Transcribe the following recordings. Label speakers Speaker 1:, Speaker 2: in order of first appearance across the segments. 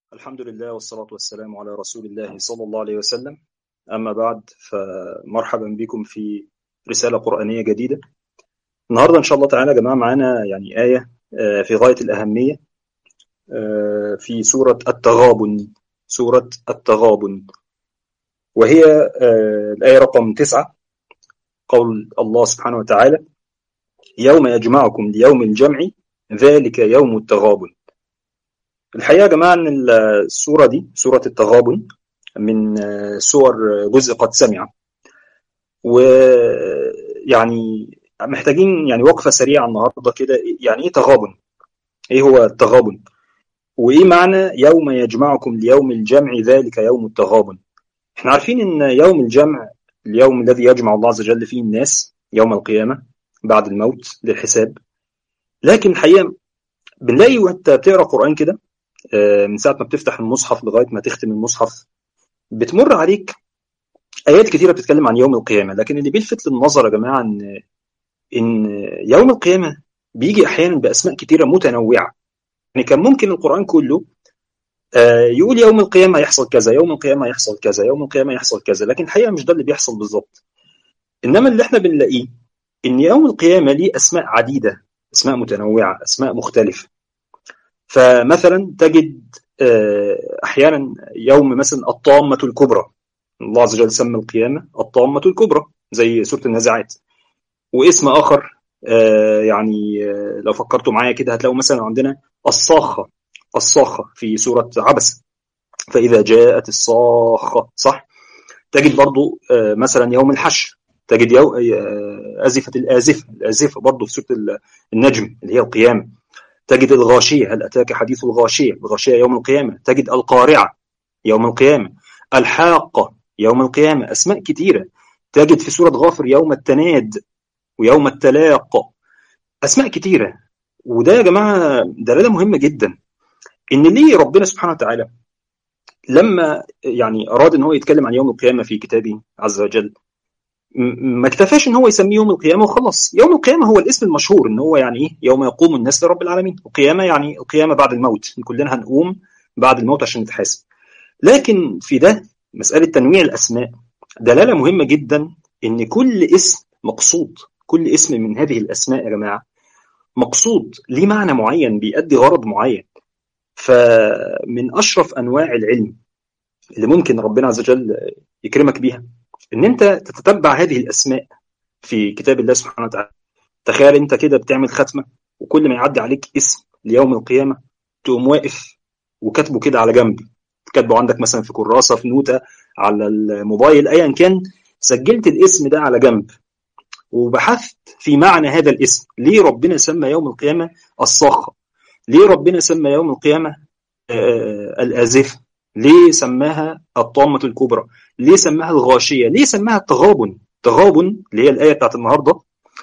Speaker 1: الحمد لله والصلاة والسلام على رسول الله صلى الله عليه وسلم أما بعد فمرحبا بكم في رسالة قرآنية جديدة النهاردة إن شاء الله تعالى يا جماعة معانا يعني آية في غاية الأهمية في سورة التغابن سورة التغابن وهي الآية رقم تسعة قول الله سبحانه وتعالى يوم يجمعكم ليوم الجمع ذلك يوم التغابن الحقيقة يا جماعة أن السورة دي سورة التغابن من سور جزء قد سمع ويعني محتاجين يعني وقفة سريعة النهاردة كده يعني إيه تغابن؟ إيه هو التغابن؟ وإيه معنى يوم يجمعكم ليوم الجمع ذلك يوم التغابن؟ إحنا عارفين إن يوم الجمع اليوم الذي يجمع الله عز وجل فيه الناس يوم القيامة بعد الموت للحساب لكن الحقيقة بنلاقي وانت بتقرا قرآن كده من ساعة ما بتفتح المصحف لغاية ما تختم المصحف بتمر عليك آيات كثيرة بتتكلم عن يوم القيامة لكن اللي بيلفت للنظر يا جماعة إن إن يوم القيامة بيجي أحيانا بأسماء كثيرة متنوعة يعني كان ممكن القرآن كله يقول يوم القيامة يحصل كذا يوم القيامة يحصل كذا يوم القيامة يحصل كذا لكن الحقيقة مش ده اللي بيحصل بالظبط إنما اللي احنا بنلاقيه إن يوم القيامة ليه أسماء عديدة أسماء متنوعة أسماء مختلفة فمثلا تجد احيانا يوم مثلا الطامه الكبرى الله عز وجل سمى القيامه الطامه الكبرى زي سوره النازعات واسم اخر يعني لو فكرتوا معايا كده هتلاقوا مثلا عندنا الصاخه الصاخه في سوره عبس فاذا جاءت الصاخه صح تجد برضو مثلا يوم الحشر تجد يوم ازفه الازفه الازفه برضو في سوره النجم اللي هي القيامه تجد الغاشية هل أتاك حديث الغاشية الغاشية يوم القيامة تجد القارعة يوم القيامة الحاقة يوم القيامة أسماء كثيرة تجد في سورة غافر يوم التناد ويوم التلاق أسماء كثيرة وده يا جماعة دلالة مهمة جدا إن ليه ربنا سبحانه وتعالى لما يعني أراد إن هو يتكلم عن يوم القيامة في كتابه عز وجل ما اكتفاش ان هو يسميه يوم القيامه وخلص يوم القيامه هو الاسم المشهور ان هو يعني ايه يوم يقوم الناس لرب العالمين القيامه يعني القيامه بعد الموت كلنا هنقوم بعد الموت عشان نتحاسب لكن في ده مساله تنويع الاسماء دلاله مهمه جدا ان كل اسم مقصود كل اسم من هذه الاسماء يا جماعه مقصود ليه معنى معين بيؤدي غرض معين فمن اشرف انواع العلم اللي ممكن ربنا عز وجل يكرمك بيها ان انت تتتبع هذه الاسماء في كتاب الله سبحانه وتعالى تخيل انت كده بتعمل ختمه وكل ما يعدي عليك اسم ليوم القيامه تقوم واقف وكاتبه كده على جنب كاتبه عندك مثلا في كراسه في نوته على الموبايل ايا كان سجلت الاسم ده على جنب وبحثت في معنى هذا الاسم ليه ربنا سمى يوم القيامه الصاخه ليه ربنا سمى يوم القيامه آه الازفه ليه سماها الطامة الكبرى ليه سماها الغاشية ليه سماها التغابن تغابن اللي هي الآية بتاعت النهاردة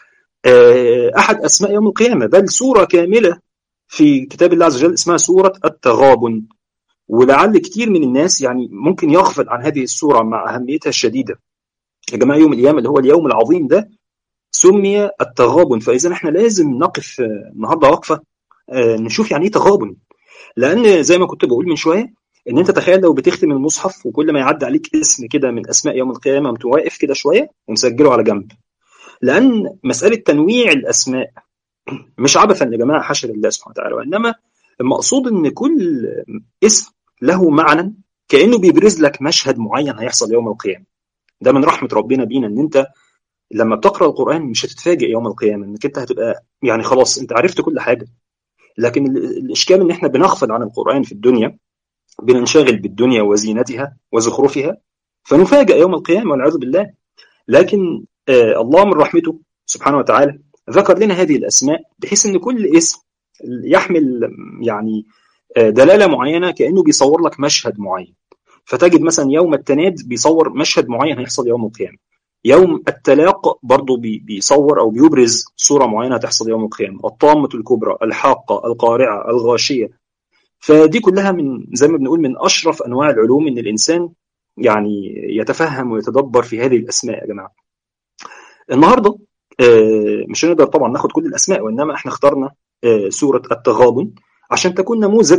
Speaker 1: أحد أسماء يوم القيامة بل سورة كاملة في كتاب الله عز وجل اسمها سورة التغابن ولعل كتير من الناس يعني ممكن يغفل عن هذه السورة مع أهميتها الشديدة يا جماعة يوم القيامة اللي هو اليوم العظيم ده سمي التغابن فإذا احنا لازم نقف النهاردة وقفة نشوف يعني ايه تغابن لأن زي ما كنت بقول من شوية ان انت تخيل لو بتختم المصحف وكل ما يعدي عليك اسم كده من اسماء يوم القيامه قمت واقف كده شويه ومسجله على جنب لان مساله تنويع الاسماء مش عبثا يا جماعه حاشا لله سبحانه وتعالى وانما المقصود ان كل اسم له معنى كانه بيبرز لك مشهد معين هيحصل يوم القيامه ده من رحمه ربنا بينا ان انت لما بتقرا القران مش هتتفاجئ يوم القيامه انك انت هتبقى يعني خلاص انت عرفت كل حاجه لكن الاشكال ان احنا بنغفل عن القران في الدنيا بننشغل بالدنيا وزينتها وزخرفها فنفاجأ يوم القيامة والعياذ بالله لكن آه الله من رحمته سبحانه وتعالى ذكر لنا هذه الأسماء بحيث أن كل اسم يحمل يعني آه دلالة معينة كأنه بيصور لك مشهد معين فتجد مثلا يوم التناد بيصور مشهد معين هيحصل يوم القيامة يوم التلاق برضه بيصور أو بيبرز صورة معينة هتحصل يوم القيامة الطامة الكبرى الحاقة القارعة الغاشية فدي كلها من زي ما بنقول من اشرف انواع العلوم ان الانسان يعني يتفهم ويتدبر في هذه الاسماء يا جماعه. النهارده مش هنقدر طبعا ناخد كل الاسماء وانما احنا اخترنا سوره التغابن عشان تكون نموذج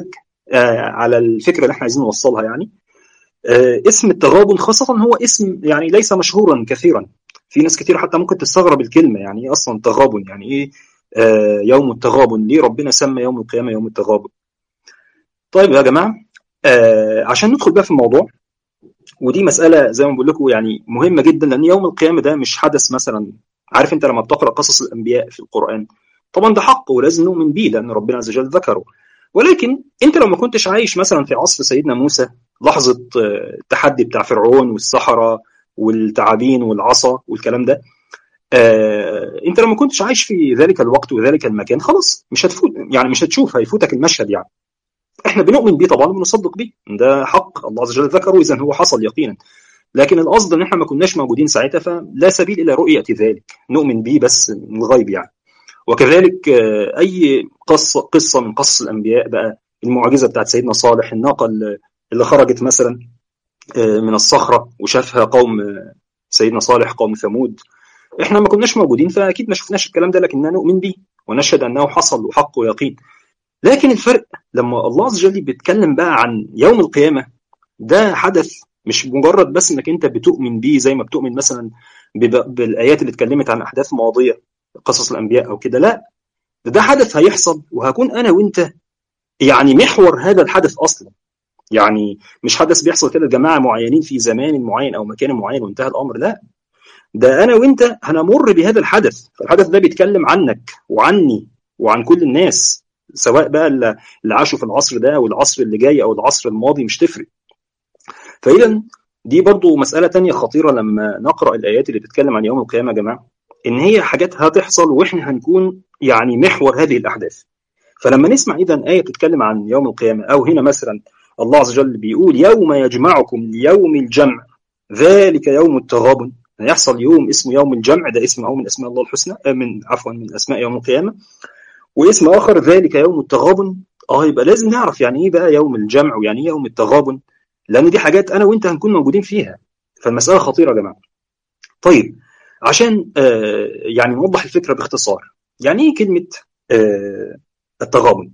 Speaker 1: على الفكره اللي احنا عايزين نوصلها يعني اسم التغابن خاصه هو اسم يعني ليس مشهورا كثيرا في ناس كتير حتى ممكن تستغرب الكلمه يعني ايه اصلا تغابن يعني ايه يوم التغابن ليه ربنا سمى يوم القيامه يوم التغابن طيب يا جماعه عشان ندخل بقى في الموضوع ودي مساله زي ما بقول لكم يعني مهمه جدا لان يوم القيامه ده مش حدث مثلا عارف انت لما بتقرا قصص الانبياء في القران طبعا ده حق ولازم نؤمن بيه لان ربنا عز وجل ذكره ولكن انت لو ما كنتش عايش مثلا في عصر سيدنا موسى لحظه التحدي بتاع فرعون والسحره والتعابين والعصا والكلام ده آه، انت لو ما كنتش عايش في ذلك الوقت وذلك المكان خلاص مش هتفوت يعني مش هتشوف هيفوتك المشهد يعني احنا بنؤمن بيه طبعا وبنصدق بيه ده حق الله عز وجل ذكره اذا هو حصل يقينا لكن القصد ان احنا ما كناش موجودين ساعتها فلا سبيل الى رؤيه ذلك نؤمن به بس من الغيب يعني وكذلك اي قصه قصه من قصص الانبياء بقى المعجزه بتاعت سيدنا صالح الناقه اللي خرجت مثلا من الصخره وشافها قوم سيدنا صالح قوم ثمود احنا ما كناش موجودين فاكيد ما شفناش الكلام ده لكننا نؤمن به ونشهد انه حصل وحق ويقين لكن الفرق لما الله عز وجل بيتكلم بقى عن يوم القيامه ده حدث مش مجرد بس انك انت بتؤمن بيه زي ما بتؤمن مثلا بالايات اللي اتكلمت عن احداث ماضيه قصص الانبياء او كده لا ده, ده حدث هيحصل وهكون انا وانت يعني محور هذا الحدث اصلا يعني مش حدث بيحصل كده لجماعه معينين في زمان معين او مكان معين وانتهى الامر لا ده انا وانت هنمر بهذا الحدث فالحدث ده بيتكلم عنك وعني وعن كل الناس سواء بقى اللي عاشوا في العصر ده او العصر اللي جاي او العصر الماضي مش تفرق فاذا دي برضو مسألة تانية خطيرة لما نقرأ الآيات اللي بتتكلم عن يوم القيامة يا جماعة إن هي حاجات هتحصل وإحنا هنكون يعني محور هذه الأحداث فلما نسمع إذا آية بتتكلم عن يوم القيامة أو هنا مثلا الله عز وجل بيقول يوم يجمعكم ليوم الجمع ذلك يوم التغابن هيحصل يوم اسمه يوم الجمع ده اسم من اسماء الله الحسنى من عفوا من اسماء يوم القيامه واسم اخر ذلك يوم التغابن اه يبقى لازم نعرف يعني ايه بقى يوم الجمع ويعني ايه يوم التغابن لان دي حاجات انا وانت هنكون موجودين فيها فالمساله خطيره يا جماعه طيب عشان آه يعني نوضح الفكره باختصار يعني ايه كلمه آه التغابن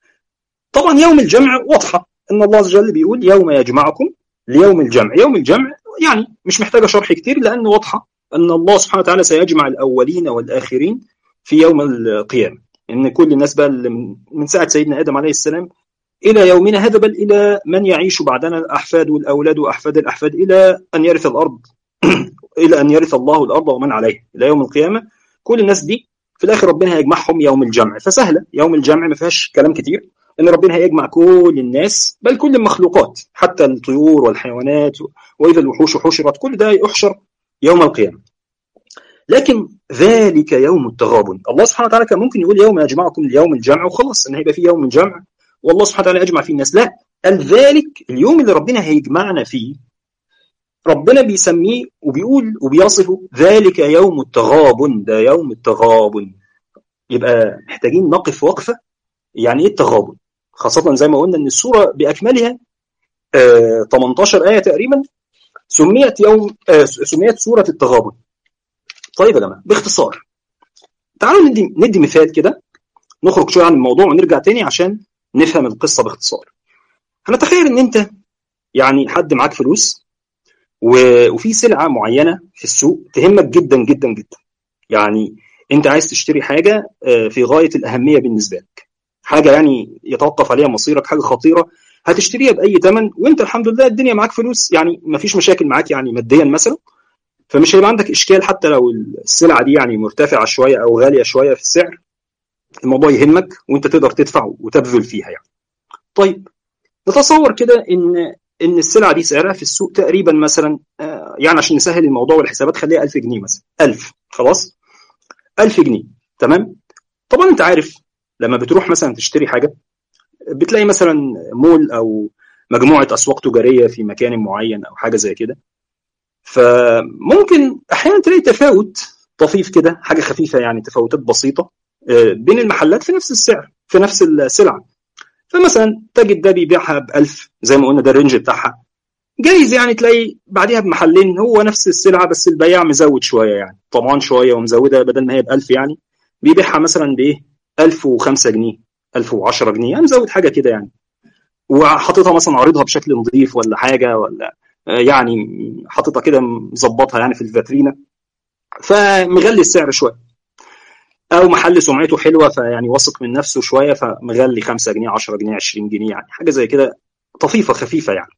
Speaker 1: طبعا يوم الجمع واضحه ان الله عز وجل بيقول يوم يجمعكم ليوم الجمع يوم الجمع يعني مش محتاجه شرح كتير لان واضحه ان الله سبحانه وتعالى سيجمع الاولين والاخرين في يوم القيامه ان كل الناس بقى من ساعه سيدنا ادم عليه السلام الى يومنا هذا بل الى من يعيش بعدنا الاحفاد والاولاد واحفاد الاحفاد الى ان يرث الارض الى ان يرث الله الارض ومن عليها الى يوم القيامه كل الناس دي في الاخر ربنا هيجمعهم يوم الجمع فسهله يوم الجمع ما فيهاش كلام كتير ان ربنا هيجمع كل الناس بل كل المخلوقات حتى الطيور والحيوانات واذا الوحوش حشرت كل ده يحشر يوم القيامه لكن ذلك يوم التغابن الله سبحانه وتعالى كان ممكن يقول يوم يجمعكم ليوم الجمع وخلاص ان هيبقى في يوم الجمع والله سبحانه وتعالى يجمع فيه الناس لا قال ذلك اليوم اللي ربنا هيجمعنا فيه ربنا بيسميه وبيقول وبيصفه ذلك يوم التغابن ده يوم التغابن يبقى محتاجين نقف وقفه يعني ايه التغابن خاصه زي ما قلنا ان السوره باكملها آه 18 ايه تقريبا سميت يوم آه سميت سوره التغابن طيب يا جماعه باختصار تعالوا ندي ندي مثال كده نخرج شويه عن الموضوع ونرجع تاني عشان نفهم القصه باختصار هنتخيل ان انت يعني حد معاك فلوس وفي سلعه معينه في السوق تهمك جدا جدا جدا يعني انت عايز تشتري حاجه في غايه الاهميه بالنسبه لك حاجه يعني يتوقف عليها مصيرك حاجه خطيره هتشتريها باي ثمن وانت الحمد لله الدنيا معاك فلوس يعني ما فيش مشاكل معاك يعني ماديا مثلا فمش هيبقى عندك اشكال حتى لو السلعه دي يعني مرتفعه شويه او غاليه شويه في السعر الموضوع يهمك وانت تقدر تدفع وتبذل فيها يعني طيب نتصور كده ان ان السلعه دي سعرها في السوق تقريبا مثلا يعني عشان نسهل الموضوع والحسابات خليها 1000 جنيه مثلا 1000 خلاص 1000 جنيه تمام طبعا انت عارف لما بتروح مثلا تشتري حاجه بتلاقي مثلا مول او مجموعه اسواق تجاريه في مكان معين او حاجه زي كده فممكن احيانا تلاقي تفاوت طفيف كده حاجه خفيفه يعني تفاوتات بسيطه بين المحلات في نفس السعر في نفس السلعه فمثلا تجد ده بيبيعها ب 1000 زي ما قلنا ده الرينج بتاعها جايز يعني تلاقي بعديها بمحلين هو نفس السلعه بس البياع مزود شويه يعني طبعا شويه ومزودها بدل ما هي ب 1000 يعني بيبيعها مثلا بايه 1005 جنيه 1010 جنيه يعني مزود حاجه كده يعني وحاططها مثلا عارضها بشكل نظيف ولا حاجه ولا يعني حاططها كده مظبطها يعني في الفاترينا فمغلي السعر شويه او محل سمعته حلوه فيعني واثق من نفسه شويه فمغلي 5 جنيه 10 جنيه 20 جنيه يعني حاجه زي كده طفيفه خفيفه يعني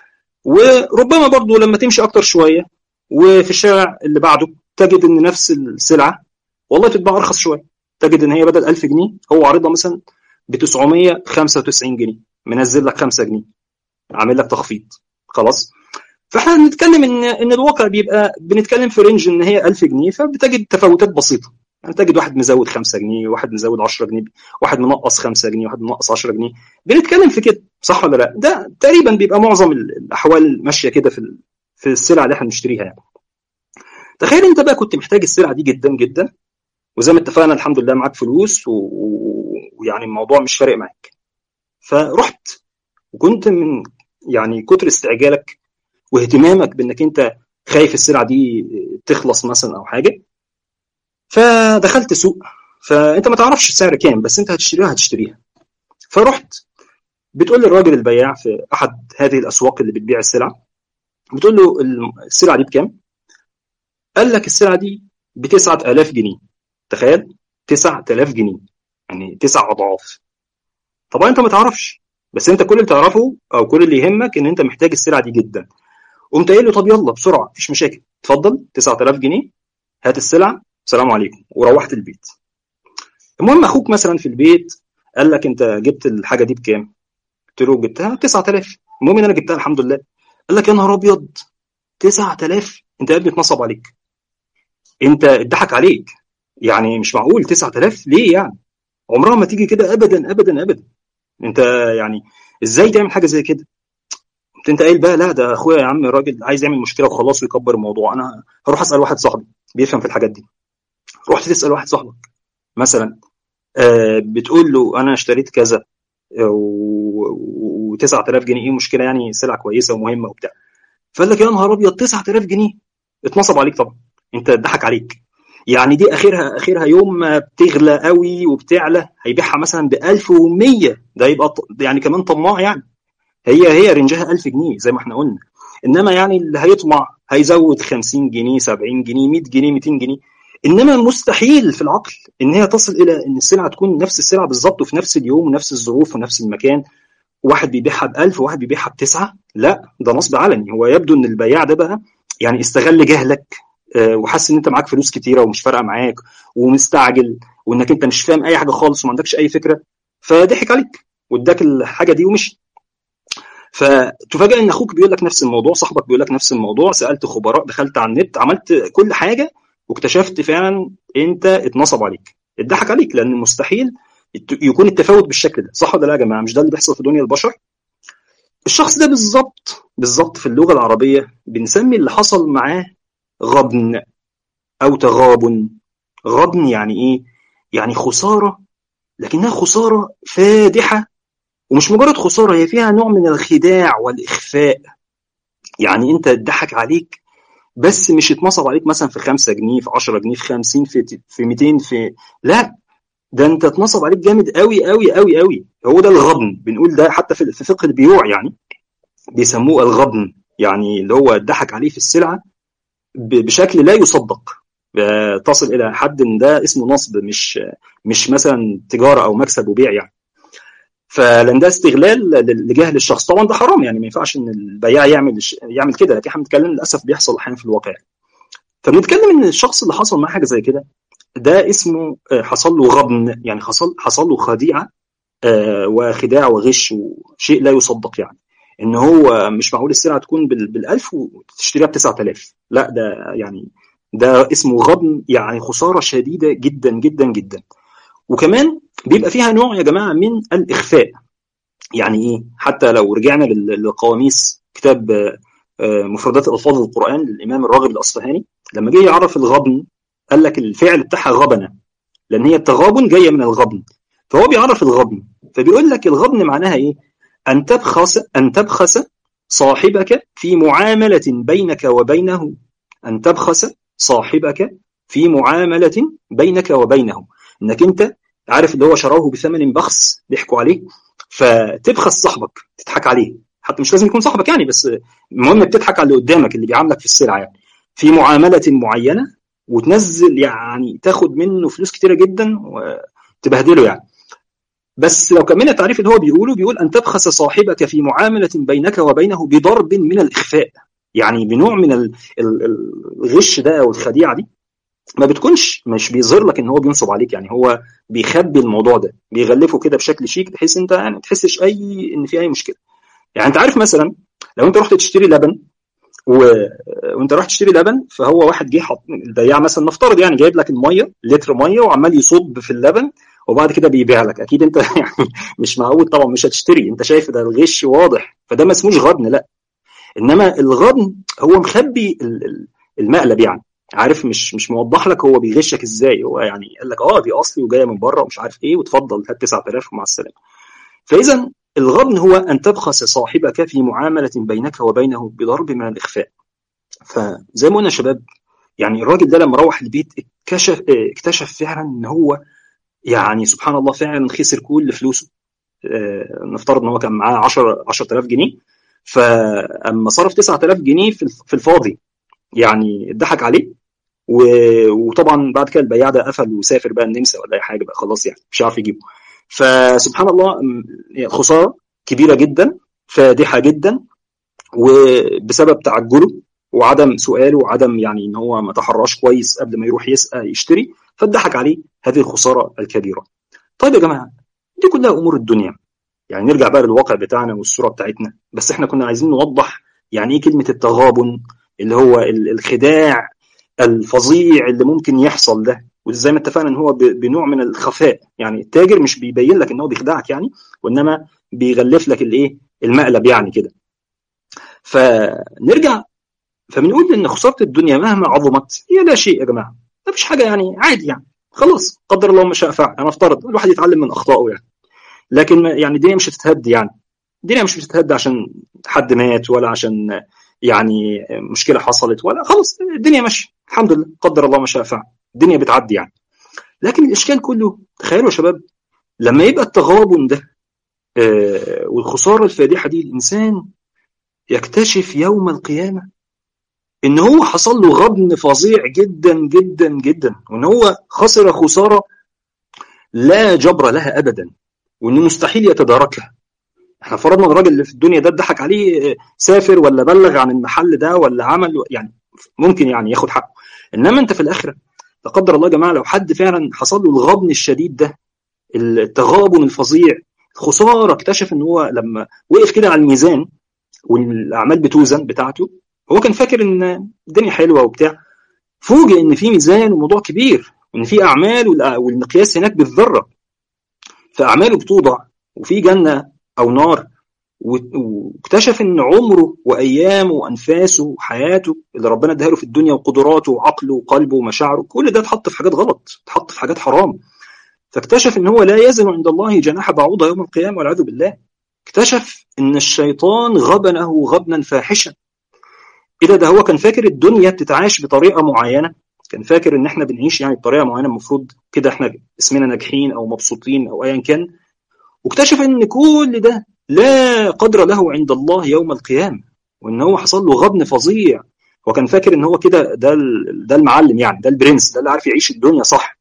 Speaker 1: وربما برضو لما تمشي اكتر شويه وفي الشارع اللي بعده تجد ان نفس السلعه والله تتباع ارخص شويه تجد ان هي بدل 1000 جنيه هو عارضها مثلا ب 995 جنيه منزل لك 5 جنيه عامل لك تخفيض خلاص فاحنا بنتكلم ان ان الواقع بيبقى بنتكلم في رينج ان هي 1000 جنيه فبتجد تفاوتات بسيطه يعني تجد واحد مزود 5 جنيه واحد مزود 10 جنيه واحد منقص 5 جنيه واحد منقص 10 جنيه بنتكلم في كده صح ولا لا ده تقريبا بيبقى معظم الاحوال ماشيه كده في في السلع اللي احنا بنشتريها يعني تخيل انت بقى كنت محتاج السلعه دي جدا جدا وزي ما اتفقنا الحمد لله معاك فلوس ويعني الموضوع مش فارق معاك فرحت وكنت من يعني كتر استعجالك واهتمامك بانك انت خايف السلعه دي تخلص مثلا او حاجه فدخلت سوق فانت ما تعرفش السعر كام بس انت هتشتريها هتشتريها فرحت بتقول للراجل البياع في احد هذه الاسواق اللي بتبيع السلع بتقول له السلعه دي بكام؟ قال لك السلعه دي ب 9000 جنيه تخيل 9000 جنيه يعني تسع اضعاف طبعا انت ما تعرفش بس انت كل اللي تعرفه او كل اللي يهمك ان انت محتاج السلعه دي جدا قمت قايل له طب يلا بسرعه مفيش مشاكل اتفضل 9000 جنيه هات السلعه السلام عليكم وروحت البيت المهم اخوك مثلا في البيت قال لك انت جبت الحاجه دي بكام قلت له جبتها 9000 المهم ان انا جبتها الحمد لله قال لك يا نهار ابيض 9000 انت يا ابني اتنصب عليك انت اتضحك عليك يعني مش معقول 9000 ليه يعني عمرها ما تيجي كده ابدا ابدا ابدا انت يعني ازاي تعمل حاجه زي كده قمت انت قايل بقى لا ده اخويا يا عم الراجل عايز يعمل مشكله وخلاص ويكبر الموضوع انا هروح اسال واحد صاحبي بيفهم في الحاجات دي رحت تسال واحد صاحبك مثلا آه بتقول له انا اشتريت كذا و9000 جنيه ايه مشكله يعني سلعه كويسه ومهمه وبتاع فقال لك يا نهار ابيض 9000 جنيه اتنصب عليك طبعا انت اتضحك عليك يعني دي اخرها اخرها يوم ما بتغلى قوي وبتعلى هيبيعها مثلا ب 1100 ده يبقى يعني كمان طماع يعني هي هي رنجها 1000 جنيه زي ما احنا قلنا انما يعني اللي هيطمع هيزود 50 جنيه 70 جنيه 100 جنيه 200 جنيه انما مستحيل في العقل ان هي تصل الى ان السلعه تكون نفس السلعه بالظبط وفي نفس اليوم ونفس الظروف ونفس المكان واحد بيبيعها ب 1000 وواحد بيبيعها بتسعه لا ده نصب علني هو يبدو ان البياع ده بقى يعني استغل جهلك وحس ان انت معاك فلوس كتيره ومش فارقه معاك ومستعجل وانك انت مش فاهم اي حاجه خالص وما عندكش اي فكره فضحك عليك واداك الحاجه دي ومشي فتفاجئ ان اخوك بيقول لك نفس الموضوع صاحبك بيقول لك نفس الموضوع سالت خبراء دخلت على النت عملت كل حاجه واكتشفت فعلا انت اتنصب عليك اتضحك عليك لان مستحيل يكون التفاوت بالشكل ده صح ولا لا يا جماعه مش ده اللي بيحصل في دنيا البشر الشخص ده بالظبط بالظبط في اللغه العربيه بنسمي اللي حصل معاه غبن او تغابن غبن يعني ايه يعني خساره لكنها خساره فادحه ومش مجرد خساره هي فيها نوع من الخداع والاخفاء يعني انت اتضحك عليك بس مش اتنصب عليك مثلا في 5 جنيه في 10 جنيه في 50 في في 200 في لا ده انت اتنصب عليك جامد قوي قوي قوي قوي هو ده الغبن بنقول ده حتى في فقه البيوع يعني بيسموه الغبن يعني اللي هو اتضحك عليه في السلعه بشكل لا يصدق تصل الى حد ان ده اسمه نصب مش مش مثلا تجاره او مكسب وبيع يعني فلان ده استغلال لجهل الشخص طبعا ده حرام يعني ما ينفعش ان البياع يعمل يعمل كده لكن احنا بنتكلم للاسف بيحصل احيانا في الواقع فبنتكلم ان الشخص اللي حصل معاه حاجه زي كده ده اسمه حصل له غبن يعني حصل حصل له خديعه وخداع وغش وشيء لا يصدق يعني ان هو مش معقول السلعه تكون بال1000 وتشتريها ب 9000 لا ده يعني ده اسمه غبن يعني خساره شديده جدا جدا جدا وكمان بيبقى فيها نوع يا جماعه من الاخفاء يعني ايه حتى لو رجعنا للقواميس كتاب مفردات الفاظ القران للامام الراغب الاصفهاني لما جه يعرف الغبن قال لك الفعل بتاعها غبنه لان هي التغابن جايه من الغبن فهو بيعرف الغبن فبيقول لك الغبن معناها ايه ان تبخس ان تبخس صاحبك في معامله بينك وبينه ان تبخس صاحبك في معامله بينك وبينه انك انت عارف اللي هو شروه بثمن بخس ضحكوا عليه فتبخس صاحبك تضحك عليه حتى مش لازم يكون صاحبك يعني بس المهم بتضحك على اللي قدامك اللي بيعاملك في السلعه يعني في معامله معينه وتنزل يعني تاخد منه فلوس كتيره جدا وتبهدله يعني بس لو كملنا التعريف اللي هو بيقوله بيقول ان تبخس صاحبك في معامله بينك وبينه بضرب من الاخفاء يعني بنوع من الغش ده او الخديعه دي ما بتكونش مش بيظهر لك ان هو بينصب عليك يعني هو بيخبي الموضوع ده بيغلفه كده بشكل شيك بحيث انت يعني ما تحسش اي ان في اي مشكله يعني انت عارف مثلا لو انت رحت تشتري لبن و... وانت رحت تشتري لبن فهو واحد جه حط البياع مثلا نفترض يعني جايب لك الميه لتر ميه وعمال يصب في اللبن وبعد كده بيبيع لك اكيد انت يعني مش معود طبعا مش هتشتري انت شايف ده الغش واضح فده ما اسموش غبن لا انما الغبن هو مخبي المقلب يعني عارف مش مش موضح لك هو بيغشك ازاي هو يعني قال لك اه دي اصلي وجايه من بره ومش عارف ايه وتفضل هات 9000 ومع السلامه فاذا الغبن هو ان تبخس صاحبك في معامله بينك وبينه بضرب من الاخفاء فزي ما قلنا يا شباب يعني الراجل ده لما روح البيت اكتشف اكتشف فعلا ان هو يعني سبحان الله فعلا خسر كل فلوسه اه نفترض ان هو كان معاه 10 10000 جنيه فاما صرف 9000 جنيه في الفاضي يعني اتضحك عليه وطبعا بعد كده البياع ده قفل وسافر بقى النمسا ولا اي حاجه بقى خلاص يعني مش عارف يجيبه فسبحان الله خساره كبيره جدا فادحه جدا وبسبب تعجله وعدم سؤاله وعدم يعني ان هو ما تحراش كويس قبل ما يروح يسأل يشتري فاتضحك عليه هذه الخساره الكبيره. طيب يا جماعه دي كلها امور الدنيا. يعني نرجع بقى للواقع بتاعنا والصوره بتاعتنا بس احنا كنا عايزين نوضح يعني ايه كلمه التغابن اللي هو الخداع الفظيع اللي ممكن يحصل ده وزي ما اتفقنا ان هو بنوع من الخفاء يعني التاجر مش بيبين لك ان هو بيخدعك يعني وانما بيغلف لك الايه المقلب يعني كده فنرجع فبنقول ان خساره الدنيا مهما عظمت هي لا شيء يا جماعه ما فيش حاجه يعني عادي يعني خلاص قدر الله ما شاء فعل انا افترض الواحد يتعلم من اخطائه يعني لكن يعني الدنيا مش هتتهد يعني الدنيا مش بتتهد عشان حد مات ولا عشان يعني مشكله حصلت ولا خلاص الدنيا ماشيه الحمد لله قدر الله ما شاء فعل الدنيا بتعدي يعني لكن الاشكال كله تخيلوا يا شباب لما يبقى التغابن ده آه والخساره الفادحه دي الانسان يكتشف يوم القيامه ان هو حصل له غبن فظيع جدا جدا جدا وان هو خسر خساره لا جبر لها ابدا وانه مستحيل يتداركها احنا فرضنا الراجل اللي في الدنيا ده اتضحك عليه سافر ولا بلغ عن المحل ده ولا عمل يعني ممكن يعني ياخد حقه انما انت في الاخره لا قدر الله يا جماعه لو حد فعلا حصل له الغبن الشديد ده التغابن الفظيع خساره اكتشف ان هو لما وقف كده على الميزان والاعمال بتوزن بتاعته هو كان فاكر ان الدنيا حلوه وبتاع فوجئ ان في ميزان وموضوع كبير وان في اعمال والمقياس هناك بالذره فاعماله بتوضع وفي جنه او نار واكتشف ان عمره وايامه وانفاسه وحياته اللي ربنا اداها له في الدنيا وقدراته وعقله وقلبه ومشاعره كل ده اتحط في حاجات غلط اتحط في حاجات حرام فاكتشف ان هو لا يزن عند الله جناح بعوضه يوم القيامه والعياذ بالله اكتشف ان الشيطان غبنه غبنا فاحشا ايه ده ده هو كان فاكر الدنيا بتتعاش بطريقه معينه كان فاكر ان احنا بنعيش يعني بطريقه معينه المفروض كده احنا اسمنا ناجحين او مبسوطين او ايا كان واكتشف ان كل ده لا قدر له عند الله يوم القيامه وان هو حصل له غبن فظيع هو كان فاكر ان هو كده ده ده المعلم يعني ده البرنس ده اللي عارف يعيش الدنيا صح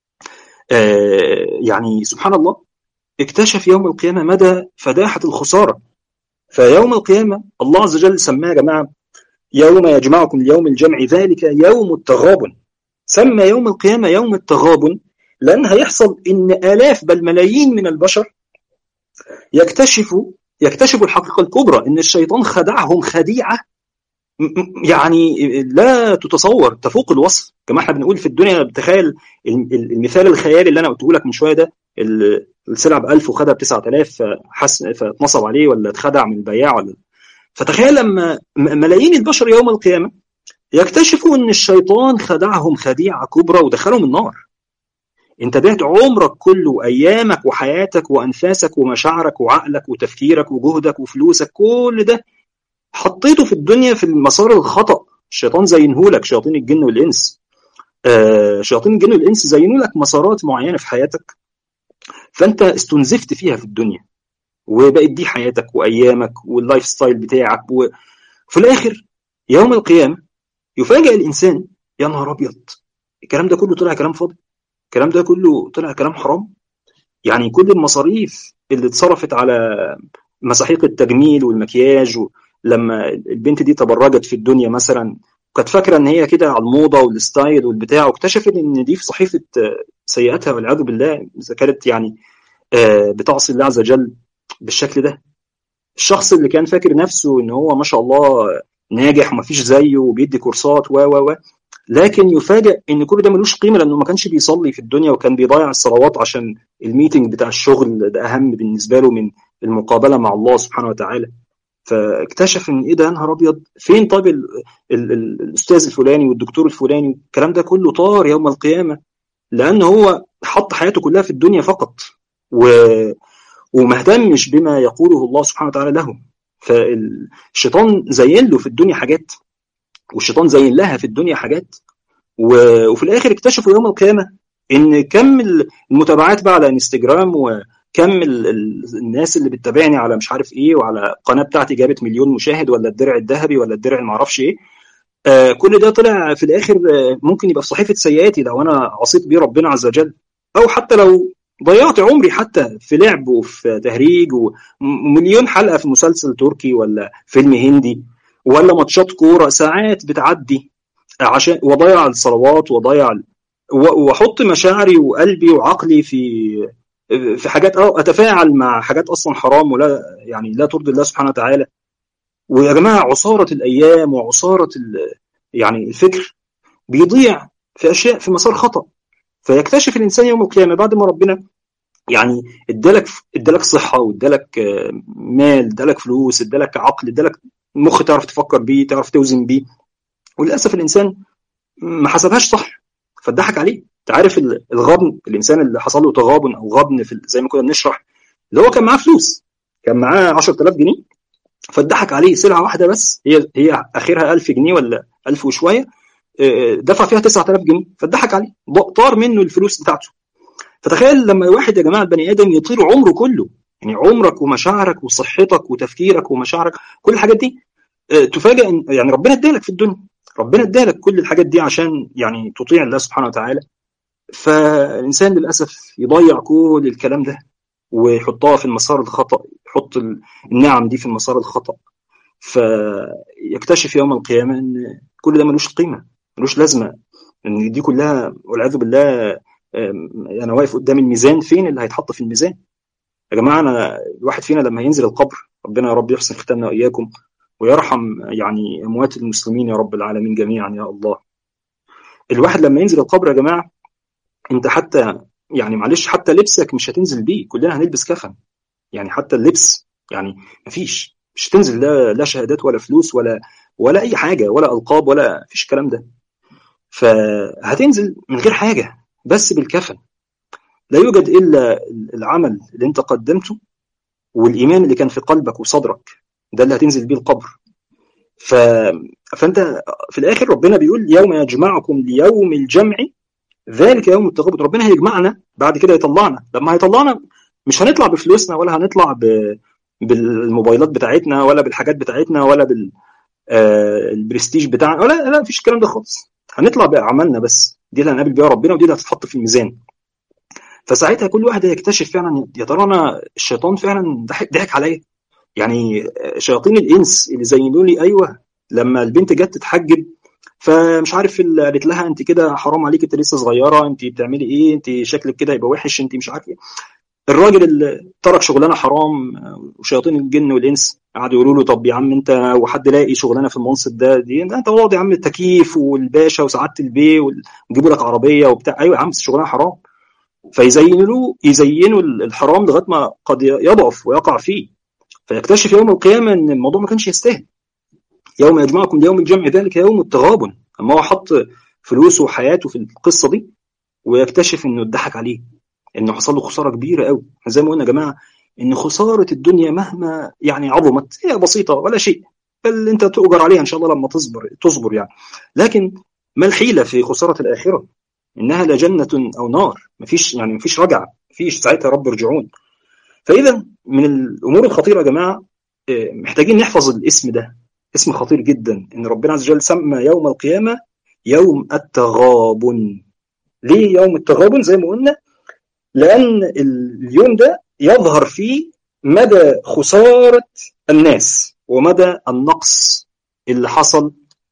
Speaker 1: آه يعني سبحان الله اكتشف يوم القيامه مدى فداحه الخساره فيوم القيامه الله عز وجل سماه يا جماعه يوم يجمعكم ليوم الجمع ذلك يوم التغابن سمى يوم القيامه يوم التغابن لان هيحصل ان الاف بل ملايين من البشر يكتشفوا يكتشفوا الحقيقه الكبرى ان الشيطان خدعهم خديعه يعني لا تتصور تفوق الوصف كما احنا بنقول في الدنيا تخيل المثال الخيالي اللي انا قلته لك من شويه ده السلعه ب 1000 وخدها ب 9000 فحس فاتنصب عليه ولا اتخدع من البياع ولا فتخيل لما ملايين البشر يوم القيامه يكتشفوا ان الشيطان خدعهم خديعه كبرى ودخلهم النار انت بعت عمرك كله وايامك وحياتك وانفاسك ومشاعرك وعقلك وتفكيرك وجهدك وفلوسك كل ده حطيته في الدنيا في المسار الخطا الشيطان زينهولك شياطين الجن والانس آه شياطين الجن والانس زينوا لك مسارات معينه في حياتك فانت استنزفت فيها في الدنيا وبقت دي حياتك وايامك واللايف ستايل بتاعك وفي الاخر يوم القيامه يفاجئ الانسان يا نهار ابيض الكلام ده كله طلع كلام فاضي الكلام ده كله طلع كلام حرام يعني كل المصاريف اللي اتصرفت على مساحيق التجميل والمكياج لما البنت دي تبرجت في الدنيا مثلا كانت فاكره ان هي كده على الموضه والستايل والبتاع واكتشفت ان دي في صحيفه سيئاتها والعياذ بالله اذا كانت يعني بتعصي الله عز وجل بالشكل ده الشخص اللي كان فاكر نفسه ان هو ما شاء الله ناجح ومفيش زيه وبيدي كورسات و و و لكن يفاجئ ان كل ده ملوش قيمه لانه ما كانش بيصلي في الدنيا وكان بيضيع الصلوات عشان الميتنج بتاع الشغل ده اهم بالنسبه له من المقابله مع الله سبحانه وتعالى فاكتشف ان ايه ده يا نهار ابيض فين طيب ال ال ال الاستاذ الفلاني والدكتور الفلاني الكلام ده كله طار يوم القيامه لان هو حط حياته كلها في الدنيا فقط و وما اهتمش بما يقوله الله سبحانه وتعالى له فالشيطان زين له في الدنيا حاجات والشيطان زين لها في الدنيا حاجات وفي الاخر اكتشفوا يوم القيامه ان كم المتابعات بقى على انستجرام وكم الناس اللي بتتابعني على مش عارف ايه وعلى القناه بتاعتي جابت مليون مشاهد ولا الدرع الذهبي ولا الدرع ما اعرفش ايه آه كل ده طلع في الاخر ممكن يبقى في صحيفه سيئاتي لو انا عصيت بيه ربنا عز وجل او حتى لو ضيعت عمري حتى في لعب وفي تهريج ومليون حلقه في مسلسل تركي ولا فيلم هندي ولا ماتشات كوره ساعات بتعدي عشان واضيع الصلوات واضيع واحط مشاعري وقلبي وعقلي في في حاجات اه اتفاعل مع حاجات اصلا حرام ولا يعني لا ترضي الله سبحانه وتعالى ويا جماعه عصاره الايام وعصاره يعني الفكر بيضيع في اشياء في مسار خطا فيكتشف الانسان يوم القيامه بعد ما ربنا يعني ادالك ادالك صحه وادالك مال ادالك فلوس ادالك عقل ادالك مخ تعرف تفكر بيه تعرف توزن بيه وللاسف الانسان ما حسبهاش صح فاتضحك عليه انت عارف الغبن الانسان اللي حصل له تغابن او غبن في زي ما كنا بنشرح اللي هو كان معاه فلوس كان معاه 10000 جنيه فاتضحك عليه سلعه واحده بس هي هي اخرها 1000 جنيه ولا 1000 وشويه دفع فيها 9000 جنيه فاتضحك عليه طار منه الفلوس بتاعته فتخيل لما واحد يا جماعه البني ادم يطير عمره كله يعني عمرك ومشاعرك وصحتك وتفكيرك ومشاعرك كل الحاجات دي تفاجئ ان يعني ربنا ادالك في الدنيا ربنا ادالك كل الحاجات دي عشان يعني تطيع الله سبحانه وتعالى فالانسان للاسف يضيع كل الكلام ده ويحطها في المسار الخطا يحط النعم دي في المسار الخطا فيكتشف يوم القيامه ان كل ده ملوش قيمه ملوش لازمه ان دي كلها والعياذ بالله انا واقف قدام الميزان فين اللي هيتحط في الميزان يا جماعه انا الواحد فينا لما ينزل القبر ربنا يا رب يحسن ختامنا واياكم ويرحم يعني اموات المسلمين يا رب العالمين جميعا يا الله الواحد لما ينزل القبر يا جماعه انت حتى يعني معلش حتى لبسك مش هتنزل بيه كلنا هنلبس كفن يعني حتى اللبس يعني مفيش مش هتنزل لا لا شهادات ولا فلوس ولا ولا اي حاجه ولا القاب ولا فيش الكلام ده فهتنزل من غير حاجه بس بالكفن لا يوجد الا العمل اللي انت قدمته والايمان اللي كان في قلبك وصدرك ده اللي هتنزل بيه القبر ف... فانت في الاخر ربنا بيقول يوم يجمعكم ليوم الجمع ذلك يوم التغابن ربنا هيجمعنا بعد كده يطلعنا لما هيطلعنا مش هنطلع بفلوسنا ولا هنطلع ب... بالموبايلات بتاعتنا ولا بالحاجات بتاعتنا ولا بال آه البرستيج بتاعنا ولا لا مفيش الكلام ده خالص هنطلع باعمالنا بس دي اللي هنقابل بيها ربنا ودي اللي هتتحط في الميزان فساعتها كل واحد هيكتشف فعلا يا ترى انا الشيطان فعلا ضحك عليا يعني شياطين الانس اللي زينوا لي ايوه لما البنت جت تتحجب فمش عارف اللي قالت لها انت كده حرام عليك انت لسه صغيره انت بتعملي ايه انت شكلك كده يبقى وحش انت مش عارف ايه الراجل اللي ترك شغلانه حرام وشياطين الجن والانس قعدوا يقولوا له طب يا عم انت وحد لاقي شغلانه في المنصب ده دي انت واضي يا عم التكييف والباشا وسعاده البيه ويجيبوا لك عربيه وبتاع ايوه يا عم الشغلانه حرام فيزينوا له يزينوا الحرام لغايه ما قد يضعف ويقع فيه فيكتشف يوم القيامه ان الموضوع ما كانش يستاهل يوم يجمعكم ليوم الجمع ذلك يوم التغابن اما هو حط فلوسه وحياته في القصه دي ويكتشف انه اتضحك عليه انه حصل له خساره كبيره قوي زي ما قلنا يا جماعه ان خساره الدنيا مهما يعني عظمت هي بسيطه ولا شيء بل انت تؤجر عليها ان شاء الله لما تصبر تصبر يعني لكن ما الحيله في خساره الاخره انها لجنه او نار مفيش يعني مفيش رجعه مفيش ساعتها رب ارجعون فاذا من الامور الخطيره يا جماعه محتاجين نحفظ الاسم ده اسم خطير جدا ان ربنا عز وجل سمى يوم القيامه يوم التغابن ليه يوم التغابن زي ما قلنا لان اليوم ده يظهر فيه مدى خساره الناس ومدى النقص اللي حصل